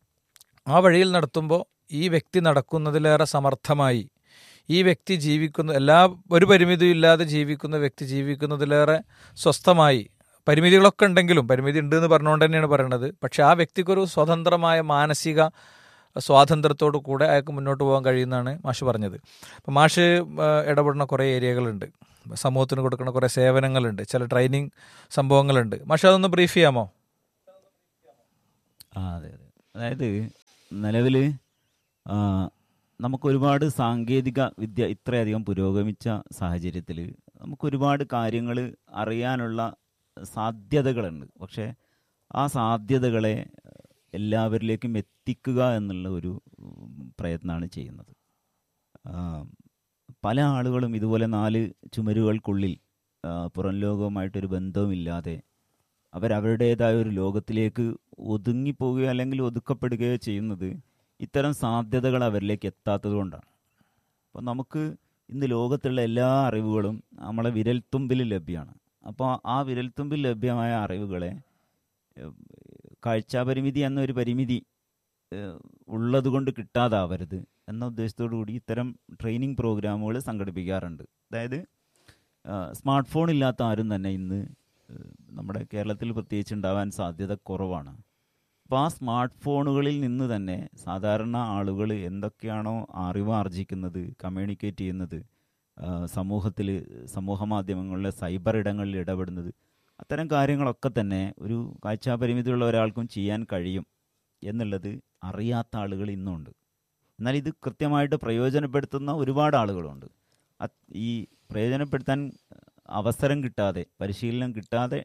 ആ വഴിയിൽ നടത്തുമ്പോൾ ഈ വ്യക്തി നടക്കുന്നതിലേറെ സമർത്ഥമായി ഈ വ്യക്തി ജീവിക്കുന്ന എല്ലാ ഒരു പരിമിതിയും ഇല്ലാതെ ജീവിക്കുന്ന വ്യക്തി ജീവിക്കുന്നതിലേറെ സ്വസ്ഥമായി പരിമിതികളൊക്കെ ഉണ്ടെങ്കിലും പരിമിതി ഉണ്ട് എന്ന് പറഞ്ഞുകൊണ്ട് തന്നെയാണ് പറയുന്നത് പക്ഷെ ആ വ്യക്തിക്കൊരു സ്വതന്ത്രമായ മാനസിക സ്വാതന്ത്ര്യത്തോടു കൂടെ അയാൾക്ക് മുന്നോട്ട് പോകാൻ കഴിയുന്നതാണ് മാഷ് പറഞ്ഞത് അപ്പം മാഷ് ആ, ഇടപെടുന്ന കുറേ ഏരിയകളുണ്ട് സമൂഹത്തിന് കൊടുക്കുന്ന കുറേ സേവനങ്ങളുണ്ട് ചില ട്രെയിനിങ് സംഭവങ്ങളുണ്ട് മാഷ് അതൊന്ന് ബ്രീഫ് ചെയ്യാമോ ആ അതെ അതെ അതായത് നിലവിൽ നമുക്കൊരുപാട് സാങ്കേതിക വിദ്യ ഇത്രയധികം പുരോഗമിച്ച സാഹചര്യത്തിൽ നമുക്കൊരുപാട് കാര്യങ്ങൾ അറിയാനുള്ള സാധ്യതകളുണ്ട് പക്ഷേ ആ സാധ്യതകളെ എല്ലാവരിലേക്കും എത്തിക്കുക എന്നുള്ള ഒരു ഉം, പ്രയത്നമാണ് ചെയ്യുന്നത് ആ, പല ആളുകളും ഇതുപോലെ നാല് ചുമരുകൾക്കുള്ളിൽ ആ, പുറം ലോകവുമായിട്ടൊരു ബന്ധവുമില്ലാതെ അവരവരുടേതായ ഒരു ലോകത്തിലേക്ക് ഒതുങ്ങിപ്പോവുകയോ അല്ലെങ്കിൽ ഒതുക്കപ്പെടുകയോ ചെയ്യുന്നത് ഇത്തരം സാധ്യതകൾ അവരിലേക്ക് എത്താത്തത് കൊണ്ടാണ് അപ്പോൾ നമുക്ക് ഇന്ന് ലോകത്തുള്ള എല്ലാ അറിവുകളും നമ്മളെ വിരൽത്തുമ്പിൽ ലഭ്യമാണ് അപ്പോൾ ആ വിരൽത്തുമ്പിൽ ലഭ്യമായ അറിവുകളെ ഏഹ്, കാഴ്ചാപരിമിതി എന്നൊരു പരിമിതി ഏഹ്, ഉള്ളതുകൊണ്ട് കിട്ടാതാവരുത് എന്ന ഉദ്ദേശത്തോടു കൂടി ഇത്തരം ട്രെയിനിങ് പ്രോഗ്രാമുകൾ സംഘടിപ്പിക്കാറുണ്ട് അതായത് സ്മാർട്ട് ഫോൺ ഇല്ലാത്ത ആരും തന്നെ ഇന്ന് ഏഹ്, നമ്മുടെ കേരളത്തിൽ പ്രത്യേകിച്ച് ഉണ്ടാവാൻ സാധ്യത കുറവാണ് അപ്പോൾ ആ സ്മാർട്ട് ഫോണുകളിൽ നിന്ന് തന്നെ സാധാരണ ആളുകൾ എന്തൊക്കെയാണോ അറിവ് ആർജിക്കുന്നത് കമ്മ്യൂണിക്കേറ്റ് ചെയ്യുന്നത് സമൂഹത്തിൽ സമൂഹ മാധ്യമങ്ങളിലെ സൈബർ ഇടങ്ങളിൽ ഇടപെടുന്നത് അത്തരം കാര്യങ്ങളൊക്കെ തന്നെ ഒരു കാഴ്ചാപരിമിതിയുള്ള ഒരാൾക്കും ചെയ്യാൻ കഴിയും എന്നുള്ളത് അറിയാത്ത ആളുകൾ ഇന്നുണ്ട് എന്നാൽ ഇത് കൃത്യമായിട്ട് പ്രയോജനപ്പെടുത്തുന്ന ഒരുപാട് ആളുകളുണ്ട് അത് ഈ പ്രയോജനപ്പെടുത്താൻ അവസരം കിട്ടാതെ പരിശീലനം കിട്ടാതെ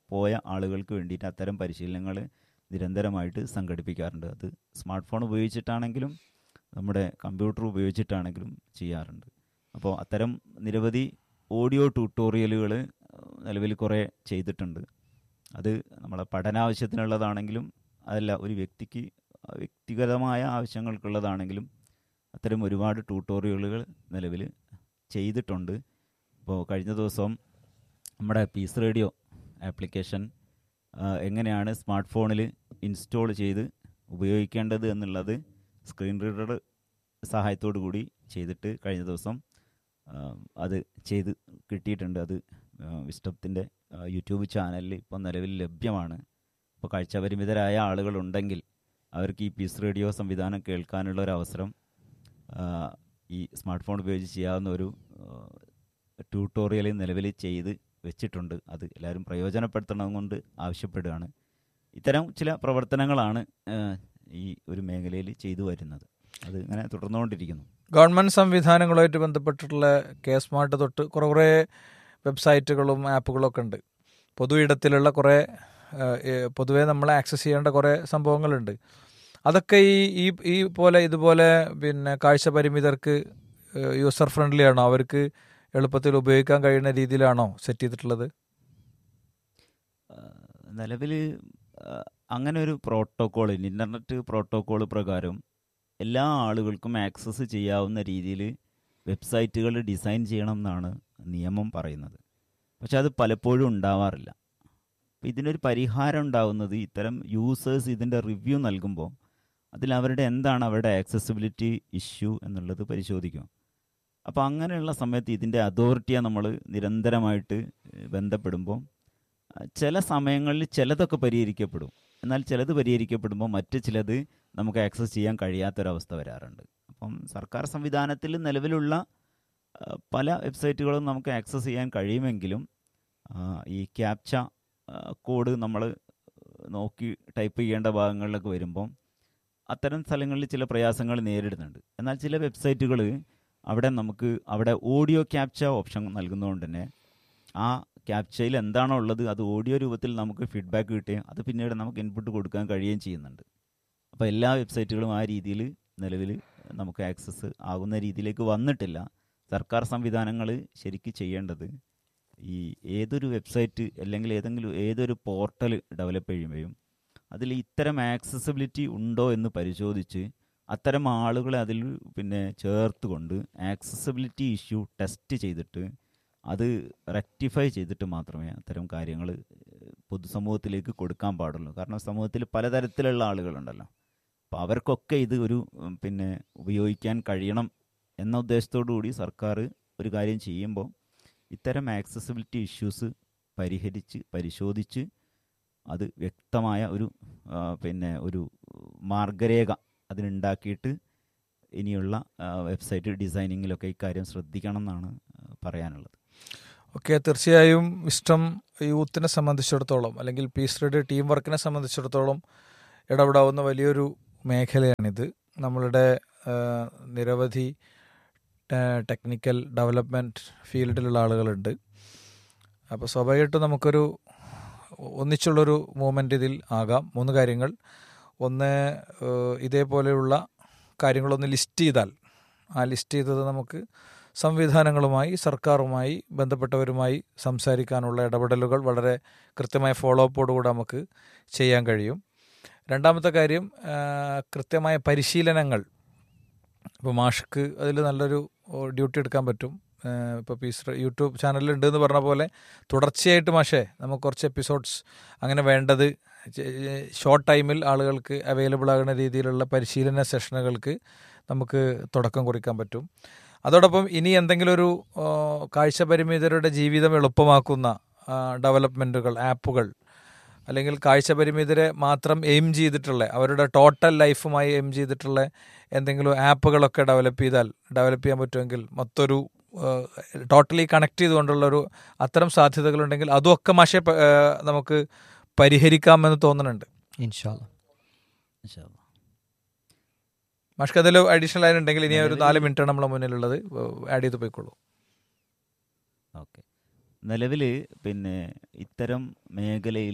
പോയ ആളുകൾക്ക് വേണ്ടിയിട്ട് അത്തരം പരിശീലനങ്ങൾ നിരന്തരമായിട്ട് സംഘടിപ്പിക്കാറുണ്ട് അത് സ്മാർട്ട് ഫോൺ ഉപയോഗിച്ചിട്ടാണെങ്കിലും നമ്മുടെ കമ്പ്യൂട്ടർ ഉപയോഗിച്ചിട്ടാണെങ്കിലും ചെയ്യാറുണ്ട് അപ്പോൾ അത്തരം നിരവധി ഓഡിയോ ട്യൂട്ടോറിയലുകൾ നിലവിൽ കുറേ ചെയ്തിട്ടുണ്ട് അത് നമ്മളെ പഠനാവശ്യത്തിനുള്ളതാണെങ്കിലും അതല്ല ഒരു വ്യക്തിക്ക് വ്യക്തിഗതമായ ആവശ്യങ്ങൾക്കുള്ളതാണെങ്കിലും അത്തരം ഒരുപാട് ട്യൂട്ടോറിയലുകൾ നിലവിൽ ചെയ്തിട്ടുണ്ട് ഇപ്പോൾ കഴിഞ്ഞ ദിവസം നമ്മുടെ പീസ് റേഡിയോ ആപ്ലിക്കേഷൻ ആ, എങ്ങനെയാണ് സ്മാർട്ട് ഫോണിൽ ഇൻസ്റ്റാൾ ചെയ്ത് ഉപയോഗിക്കേണ്ടത് എന്നുള്ളത് സ്ക്രീൻ റീഡർ സഹായത്തോടു കൂടി ചെയ്തിട്ട് കഴിഞ്ഞ ദിവസം ആ, അത് ചെയ്ത് കിട്ടിയിട്ടുണ്ട് അത് വിസ്റ്റത്തിൻ്റെ യൂട്യൂബ് ചാനലിൽ ഇപ്പോൾ നിലവിൽ ലഭ്യമാണ് ഇപ്പോൾ കാഴ്ചപരിമിതരായ ആളുകളുണ്ടെങ്കിൽ അവർക്ക് ഈ പീസ് റേഡിയോ സംവിധാനം കേൾക്കാനുള്ള ഒരു അവസരം ആ, ഈ സ്മാർട്ട് ഫോൺ ഉപയോഗിച്ച് ചെയ്യാവുന്ന ഒരു ട്യൂട്ടോറിയൽ നിലവിൽ ചെയ്ത് വെച്ചിട്ടുണ്ട് അത് എല്ലാവരും പ്രയോജനപ്പെടുത്തണം കൊണ്ട് ആവശ്യപ്പെടുകയാണ് ഇത്തരം ചില പ്രവർത്തനങ്ങളാണ് ആ, ഈ ഒരു മേഖലയിൽ ചെയ്തു വരുന്നത് അത് ഇങ്ങനെ തുടർന്നുകൊണ്ടിരിക്കുന്നു ഗവൺമെന്റ് സംവിധാനങ്ങളുമായിട്ട് ബന്ധപ്പെട്ടിട്ടുള്ള കെ സ്മാർട്ട് തൊട്ട് കുറേ കുറേ വെബ്സൈറ്റുകളും ആപ്പുകളും ഒക്കെ ഉണ്ട് പൊതു ഇടത്തിലുള്ള കുറേ ആ, ഏ, പൊതുവേ നമ്മൾ ആക്സസ് ചെയ്യേണ്ട കുറേ സംഭവങ്ങളുണ്ട് അതൊക്കെ ഈ ഈ ഈ പോലെ ഇതുപോലെ പിന്നെ കാഴ്ച പരിമിതർക്ക് യൂസർ ഫ്രണ്ട്ലി ആണോ അവർക്ക് എളുപ്പത്തിൽ ഉപയോഗിക്കാൻ കഴിയുന്ന രീതിയിലാണോ സെറ്റ് ചെയ്തിട്ടുള്ളത് നിലവിൽ അങ്ങനെ ഒരു പ്രോട്ടോക്കോൾ ഇൻ്റർനെറ്റ് പ്രോട്ടോക്കോൾ പ്രകാരം എല്ലാ ആളുകൾക്കും ആക്സസ് ചെയ്യാവുന്ന രീതിയിൽ വെബ്സൈറ്റുകൾ ഡിസൈൻ ചെയ്യണം എന്നാണ് നിയമം പറയുന്നത് പക്ഷെ അത് പലപ്പോഴും ഉണ്ടാവാറില്ല അപ്പോൾ ഇതിനൊരു പരിഹാരം ഉണ്ടാവുന്നത് ഇത്തരം യൂസേഴ്സ് ഇതിൻ്റെ റിവ്യൂ നൽകുമ്പോൾ അതിൽ അവരുടെ എന്താണ് അവരുടെ ആക്സസിബിലിറ്റി ഇഷ്യൂ എന്നുള്ളത് പരിശോധിക്കും അപ്പോൾ അങ്ങനെയുള്ള സമയത്ത് ഇതിൻ്റെ അതോറിറ്റിയെ നമ്മൾ നിരന്തരമായിട്ട് ഏഹ്, ബന്ധപ്പെടുമ്പോൾ അഹ് ചില സമയങ്ങളിൽ ചിലതൊക്കെ പരിഹരിക്കപ്പെടും എന്നാൽ ചിലത് പരിഹരിക്കപ്പെടുമ്പോൾ മറ്റ് ചിലത് നമുക്ക് ആക്സസ് ചെയ്യാൻ കഴിയാത്തൊരവസ്ഥ വരാറുണ്ട് അപ്പം സർക്കാർ സംവിധാനത്തിൽ നിലവിലുള്ള അഹ്, പല വെബ്സൈറ്റുകളും നമുക്ക് ആക്സസ് ചെയ്യാൻ കഴിയുമെങ്കിലും ആ, ഈ ക്യാപ്ച കോഡ് നമ്മൾ നോക്കി ടൈപ്പ് ചെയ്യേണ്ട ഭാഗങ്ങളിലൊക്കെ വരുമ്പം അത്തരം സ്ഥലങ്ങളിൽ ചില പ്രയാസങ്ങൾ നേരിടുന്നുണ്ട് എന്നാൽ ചില വെബ്സൈറ്റുകൾ അവിടെ നമുക്ക് അവിടെ ഓഡിയോ ക്യാപ്ച ഓപ്ഷൻ നൽകുന്നതുകൊണ്ട് തന്നെ ആ ക്യാപ്ചയിൽ എന്താണോ ഉള്ളത് അത് ഓഡിയോ രൂപത്തിൽ നമുക്ക് ഫീഡ്ബാക്ക് കിട്ടുകയും അത് പിന്നീട് നമുക്ക് ഇൻപുട്ട് കൊടുക്കാൻ കഴിയുകയും ചെയ്യുന്നുണ്ട് അപ്പോൾ എല്ലാ വെബ്സൈറ്റുകളും ആ രീതിയിൽ നിലവിൽ നമുക്ക് ആക്സസ് ആകുന്ന രീതിയിലേക്ക് വന്നിട്ടില്ല സർക്കാർ സംവിധാനങ്ങൾ ശരിക്ക് ചെയ്യേണ്ടത് ഈ ഏതൊരു വെബ്സൈറ്റ് അല്ലെങ്കിൽ ഏതെങ്കിലും ഏതൊരു പോർട്ടൽ ഡെവലപ്പ് ചെയ്യുമ്പോഴും അതിൽ ഇത്തരം ആക്സസിബിലിറ്റി ഉണ്ടോ എന്ന് പരിശോധിച്ച് അത്തരം ആളുകളെ അതിൽ പിന്നെ ചേർത്തുകൊണ്ട് ആക്സസിബിലിറ്റി ഇഷ്യൂ ടെസ്റ്റ് ചെയ്തിട്ട് അത് റെക്ടിഫൈ ചെയ്തിട്ട് മാത്രമേ അത്തരം കാര്യങ്ങൾ പൊതുസമൂഹത്തിലേക്ക് കൊടുക്കാൻ പാടുള്ളൂ കാരണം സമൂഹത്തിൽ പലതരത്തിലുള്ള ആളുകളുണ്ടല്ലോ അപ്പോൾ അവർക്കൊക്കെ ഇത് ഒരു ഉം, പിന്നെ ഉപയോഗിക്കാൻ കഴിയണം എന്ന ഉദ്ദേശത്തോടു കൂടി സർക്കാർ ഒരു കാര്യം ചെയ്യുമ്പോൾ ഇത്തരം ആക്സസിബിലിറ്റി ഇഷ്യൂസ് പരിഹരിച്ച് പരിശോധിച്ച് അത് വ്യക്തമായ ഒരു ആ, പിന്നെ ഒരു മാർഗരേഖ അതിനുണ്ടാക്കിയിട്ട് ഇനിയുള്ള ആ, വെബ്സൈറ്റ് ഡിസൈനിങ്ങിലൊക്കെ ഇക്കാര്യം ശ്രദ്ധിക്കണം എന്നാണ് ആ, പറയാനുള്ളത് ഓക്കെ തീർച്ചയായും ഇഷ്ടം യൂത്തിനെ സംബന്ധിച്ചിടത്തോളം അല്ലെങ്കിൽ പീസ് റെഡി ടീം വർക്കിനെ സംബന്ധിച്ചിടത്തോളം ഇടപെടാവുന്ന വലിയൊരു മേഖലയാണിത് നമ്മളുടെ ആ, നിരവധി ടെ- ടെക്നിക്കൽ ഡെവലപ്മെൻറ്റ് ഫീൽഡിലുള്ള ആളുകളുണ്ട് അപ്പോൾ സ്വാഭാവികമായിട്ടും നമുക്കൊരു ഒന്നിച്ചുള്ളൊരു മൂവ്മെൻ്റ് ഇതിൽ ആകാം മൂന്ന് കാര്യങ്ങൾ ഒന്ന് ഏഹ്, ഇതേപോലെയുള്ള കാര്യങ്ങളൊന്ന് ലിസ്റ്റ് ചെയ്താൽ ആ ലിസ്റ്റ് ചെയ്തത് നമുക്ക് സംവിധാനങ്ങളുമായി സർക്കാരുമായി ബന്ധപ്പെട്ടവരുമായി സംസാരിക്കാനുള്ള ഇടപെടലുകൾ വളരെ കൃത്യമായ ഫോളോ അപ്പോടുകൂടെ നമുക്ക് ചെയ്യാൻ കഴിയും രണ്ടാമത്തെ കാര്യം ആ, കൃത്യമായ പരിശീലനങ്ങൾ ഇപ്പോൾ മാഷ്ക്ക് അതിൽ നല്ലൊരു ഡ്യൂട്ടി എടുക്കാൻ പറ്റും ഇപ്പോൾ പീസ് യൂട്യൂബ് ചാനലിലുണ്ട് എന്ന് പറഞ്ഞ പോലെ തുടർച്ചയായിട്ട് മാഷേ നമുക്ക് കുറച്ച് എപ്പിസോഡ്സ് അങ്ങനെ വേണ്ടത് ഷോർട്ട് ടൈമിൽ ആളുകൾക്ക് അവൈലബിൾ ആകുന്ന രീതിയിലുള്ള പരിശീലന സെഷനുകൾക്ക് നമുക്ക് തുടക്കം കുറിക്കാൻ പറ്റും അതോടൊപ്പം ഇനി എന്തെങ്കിലും ഒരു ആ, കാഴ്ചപരിമിതരുടെ ജീവിതം എളുപ്പമാക്കുന്ന ഡെവലപ്മെൻറ്റുകൾ ആപ്പുകൾ അല്ലെങ്കിൽ കാഴ്ചപരിമിതരെ മാത്രം എയിം ചെയ്തിട്ടുള്ള അവരുടെ ടോട്ടൽ ലൈഫുമായി എയിം ചെയ്തിട്ടുള്ള എന്തെങ്കിലും ആപ്പുകളൊക്കെ ഡെവലപ്പ് ചെയ്താൽ ഡെവലപ്പ് ചെയ്യാൻ പറ്റുമെങ്കിൽ മൊത്തൊരു ടോട്ടലി കണക്ട് ചെയ്തുകൊണ്ടുള്ളൊരു അത്തരം സാധ്യതകളുണ്ടെങ്കിൽ അതുമൊക്കെ മാഷെ പ- ആ, നമുക്ക് പരിഹരിക്കാമെന്ന് തോന്നുന്നുണ്ട് ഇൻഷാല്ല ഇൻഷാ അല്ലാ. മാഷ്ക്ക് അതിൽ അഡീഷണൽ ആയിട്ടുണ്ടെങ്കിൽ ഇനി ഒരു നാല് മിനിറ്റാണ് നമ്മളെ മുന്നിലുള്ളത് ആഡ് ചെയ്ത് പോയിക്കോളൂ ഓക്കെ നിലവിൽ പിന്നെ ഇത്തരം മേഖലയിൽ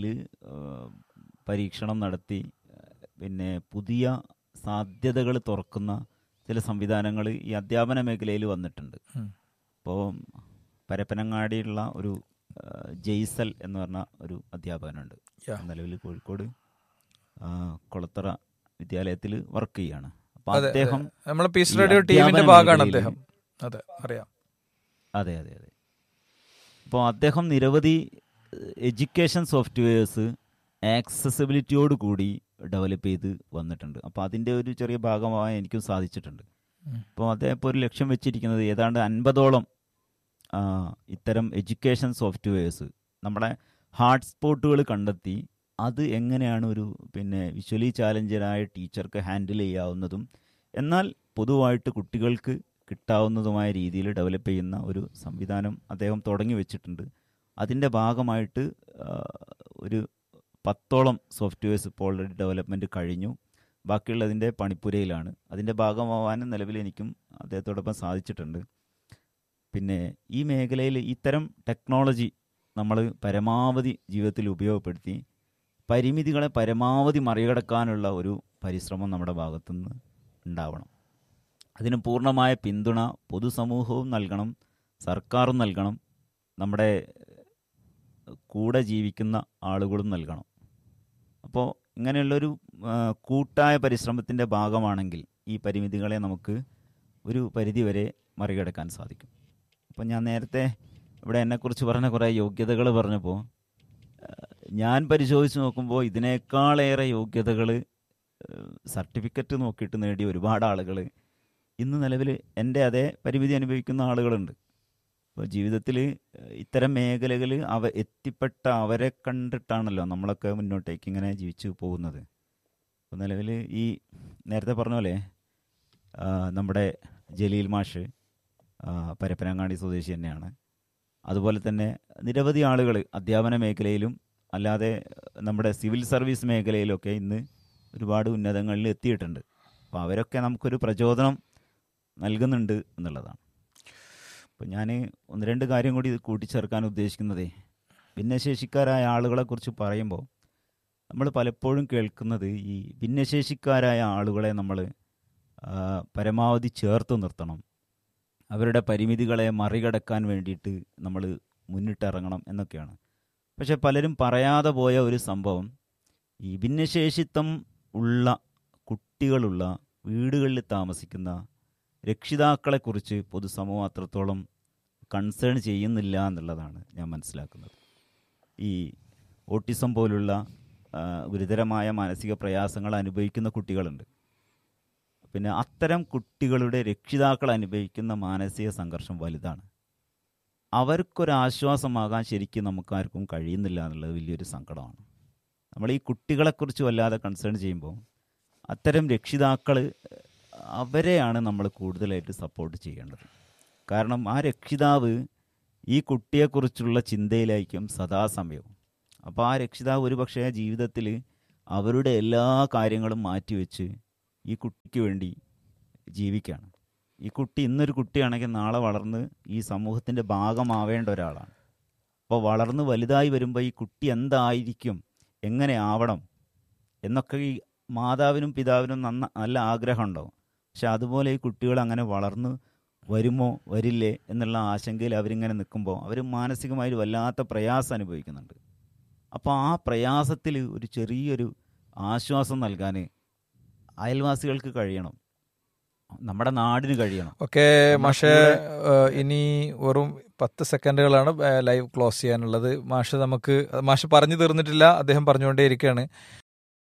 പരീക്ഷണം നടത്തി ആ, പിന്നെ പുതിയ സാധ്യതകൾ തുറക്കുന്ന ചില സംവിധാനങ്ങൾ ഈ അധ്യാപന മേഖലയിൽ വന്നിട്ടുണ്ട് ഉം. ഇപ്പോൾ പരപ്പനങ്ങാടിയുള്ള ഒരു ആ, ജെയ്സൽ എന്ന് പറഞ്ഞ ഒരു അധ്യാപകനുണ്ട് Yeah. നിലവിൽ കോഴിക്കോട് ആ, കൊളത്തറ വിദ്യാലയത്തിൽ വർക്ക് ചെയ്യാണ് അപ്പോൾ അതെ, അദ്ദേഹം അതെ. നമ്മളെ പീസ് ഈ റേഡിയോ ടീമിന്റെ അധ്യാപന ഭാഗമാണ് മേഖലയിൽ അദ്ദേഹം അതെ അറിയാം അതെ അതെ അതെ അപ്പോൾ അദ്ദേഹം നിരവധി എഡ്യൂക്കേഷൻ സോഫ്റ്റ്വെയർസ് ആക്സസിബിലിറ്റിയോട് കൂടി ഡെവലപ്പ് ചെയ്ത് വന്നിട്ടുണ്ട് അപ്പോൾ അതിൻ്റെ ഒരു ചെറിയ ഭാഗമായി എനിക്കും സാധിച്ചിട്ടുണ്ട് ഉം. അപ്പോൾ അദ്ദേഹം ഇപ്പോൾ ഒരു ലക്ഷ്യം വെച്ചിരിക്കുന്നത് ഏതാണ്ട് അൻപതോളം ആ, ഇത്തരം എഡ്യൂക്കേഷൻ സോഫ്റ്റ്വെയർസ് നമ്മുടെ ഹാർട്ട് സ്പോട്ടുകൾ കണ്ടെത്തി അത് എങ്ങനെയാണ് ഒരു പിന്നെ വിഷ്വലി ചാലഞ്ചറായ ടീച്ചർക്ക് ഹാൻഡിൽ ചെയ്യാവുന്നതും എന്നാൽ പൊതുവായിട്ട് കുട്ടികൾക്ക് കിട്ടാവുന്നതുമായ രീതിയിൽ ഡെവലപ്പ് ചെയ്യുന്ന ഒരു സംവിധാനം അദ്ദേഹം തുടങ്ങി വെച്ചിട്ടുണ്ട് അതിൻ്റെ ഭാഗമായിട്ട് ആ, ഒരു പത്തോളം സോഫ്റ്റ്വെയർസ് ഇപ്പോൾ ഓൾറെഡി ഡെവലപ്മെൻറ്റ് കഴിഞ്ഞു ബാക്കിയുള്ളതിൻ്റെ പണിപ്പുരയിലാണ് അതിൻ്റെ ഭാഗമാവാനും നിലവിൽ എനിക്കും അദ്ദേഹത്തോടൊപ്പം സാധിച്ചിട്ടുണ്ട് പിന്നെ ഈ മേഖലയിൽ ഇത്തരം ടെക്നോളജി നമ്മൾ പരമാവധി ജീവിതത്തിൽ ഉപയോഗപ്പെടുത്തി പരിമിതികളെ പരമാവധി മറികടക്കാനുള്ള ഒരു പരിശ്രമം നമ്മുടെ ഭാഗത്തുനിന്ന് ഉണ്ടാവണം അതിന് പൂർണ്ണമായ പിന്തുണ പൊതുസമൂഹവും നൽകണം സർക്കാരും നൽകണം നമ്മുടെ കൂടെ ജീവിക്കുന്ന ആളുകളും നൽകണം അപ്പോൾ ഇങ്ങനെയുള്ളൊരു ആ, കൂട്ടായ പരിശ്രമത്തിൻ്റെ ഭാഗമാണെങ്കിൽ ഈ പരിമിതികളെ നമുക്ക് ഒരു പരിധിവരെ മറികടക്കാൻ സാധിക്കും അപ്പോൾ ഞാൻ നേരത്തെ ഇവിടെ എന്നെക്കുറിച്ച് പറഞ്ഞ കുറേ യോഗ്യതകൾ പറഞ്ഞപ്പോൾ ആ, ഞാൻ പരിശോധിച്ച് നോക്കുമ്പോൾ ഇതിനേക്കാളേറെ യോഗ്യതകൾ സർട്ടിഫിക്കറ്റ് നോക്കിയിട്ട് നേടിയ ഒരുപാട് ആളുകൾ ഇന്ന് നിലവിൽ എൻ്റെ അതേ പരിമിതി അനുഭവിക്കുന്ന ആളുകളുണ്ട് അപ്പോൾ ജീവിതത്തിൽ ഇത്തരം മേഖലകൾ അവ എത്തിപ്പെട്ട അവരെ കണ്ടിട്ടാണല്ലോ നമ്മളൊക്കെ മുന്നോട്ടേക്ക് ഇങ്ങനെ ജീവിച്ചു പോകുന്നത് അപ്പോൾ നിലവിൽ ഈ നേരത്തെ പറഞ്ഞ പോലെ ആ, നമ്മുടെ ജലീൽ മാഷ് ആ, പരപ്പനങ്ങാടി സ്വദേശി തന്നെയാണ് അതുപോലെ തന്നെ നിരവധി ആളുകൾ അധ്യാപന മേഖലയിലും അല്ലാതെ നമ്മുടെ സിവിൽ സർവീസ് മേഖലയിലൊക്കെ ഇന്ന് ഒരുപാട് ഉന്നതങ്ങളിൽ എത്തിയിട്ടുണ്ട് അപ്പോൾ അവരൊക്കെ നമുക്കൊരു പ്രചോദനം നൽകുന്നുണ്ട് എന്നുള്ളതാണ് അപ്പോൾ ഞാൻ ഒന്ന് രണ്ട് കാര്യം കൂടി ഇത് കൂട്ടിച്ചേർക്കാൻ ഉദ്ദേശിക്കുന്നതേ ഭിന്നശേഷിക്കാരായ ആളുകളെക്കുറിച്ച് പറയുമ്പോൾ നമ്മൾ പലപ്പോഴും കേൾക്കുന്നത് ഈ ഭിന്നശേഷിക്കാരായ ആളുകളെ നമ്മൾ ആ, പരമാവധി ചേർത്ത് നിർത്തണം അവരുടെ പരിമിതികളെ മറികടക്കാൻ വേണ്ടിയിട്ട് നമ്മൾ മുന്നിട്ടിറങ്ങണം എന്നൊക്കെയാണ് പക്ഷെ പലരും പറയാതെ പോയ ഒരു സംഭവം ഈ ഭിന്നശേഷിത്വം ഉള്ള കുട്ടികളുള്ള വീടുകളിൽ താമസിക്കുന്ന രക്ഷിതാക്കളെക്കുറിച്ച് പൊതുസമൂഹം അത്രത്തോളം കൺസേൺ ചെയ്യുന്നില്ല എന്നുള്ളതാണ് ഞാൻ മനസ്സിലാക്കുന്നത് ഈ ഓട്ടിസം പോലുള്ള ആ, ഗുരുതരമായ മാനസിക പ്രയാസങ്ങൾ അനുഭവിക്കുന്ന കുട്ടികളുണ്ട് പിന്നെ അത്തരം കുട്ടികളുടെ രക്ഷിതാക്കൾ അനുഭവിക്കുന്ന മാനസിക സംഘർഷം വലുതാണ് അവർക്കൊരാശ്വാസമാകാൻ ശരിക്കും നമുക്കാർക്കും കഴിയുന്നില്ല എന്നുള്ളത് വലിയൊരു സങ്കടമാണ് നമ്മൾ ഈ കുട്ടികളെക്കുറിച്ച് വല്ലാതെ കൺസേൺ ചെയ്യുമ്പോൾ അത്തരം രക്ഷിതാക്കൾ അവരെയാണ് നമ്മൾ കൂടുതലായിട്ട് സപ്പോർട്ട് ചെയ്യേണ്ടത് കാരണം ആ രക്ഷിതാവ് ഈ കുട്ടിയെക്കുറിച്ചുള്ള ചിന്തയിലായിരിക്കും സദാസമയവും അപ്പോൾ ആ രക്ഷിതാവ് ഒരു പക്ഷേ ജീവിതത്തിൽ അവരുടെ എല്ലാ കാര്യങ്ങളും മാറ്റിവെച്ച് ഈ കുട്ടിക്ക് വേണ്ടി ജീവിക്കുകയാണ് ഈ കുട്ടി ഇന്നൊരു കുട്ടിയാണെങ്കിൽ നാളെ വളർന്ന് ഈ സമൂഹത്തിൻ്റെ ഭാഗമാവേണ്ട ഒരാളാണ് അപ്പോൾ വളർന്ന് വലുതായി വരുമ്പോൾ ഈ കുട്ടി എന്തായിരിക്കും എങ്ങനെ ആവണം എന്നൊക്കെ ഈ മാതാവിനും പിതാവിനും നന്ന നല്ല ആഗ്രഹമുണ്ടാവും പക്ഷെ അതുപോലെ ഈ കുട്ടികൾ അങ്ങനെ വളർന്ന് വരുമോ വരില്ലേ എന്നുള്ള ആശങ്കയിൽ അവരിങ്ങനെ നിൽക്കുമ്പോൾ അവർ മാനസികമായി ഒരു വല്ലാത്ത പ്രയാസം അനുഭവിക്കുന്നുണ്ട് അപ്പോൾ ആ പ്രയാസത്തിൽ ഒരു ചെറിയൊരു ആശ്വാസം നൽകാൻ അയൽവാസികൾക്ക് കഴിയണം നമ്മുടെ നാടിന് കഴിയണം ഓക്കെ മാഷെ ഏഹ്, ഇനി വെറും പത്ത് സെക്കൻഡുകളാണ് ഏഹ്, ലൈവ് ക്ലോസ് ചെയ്യാനുള്ളത് മാഷ് നമുക്ക് മാഷ് പറഞ്ഞു തീർന്നിട്ടില്ല അദ്ദേഹം പറഞ്ഞുകൊണ്ടേയിരിക്കുകയാണ്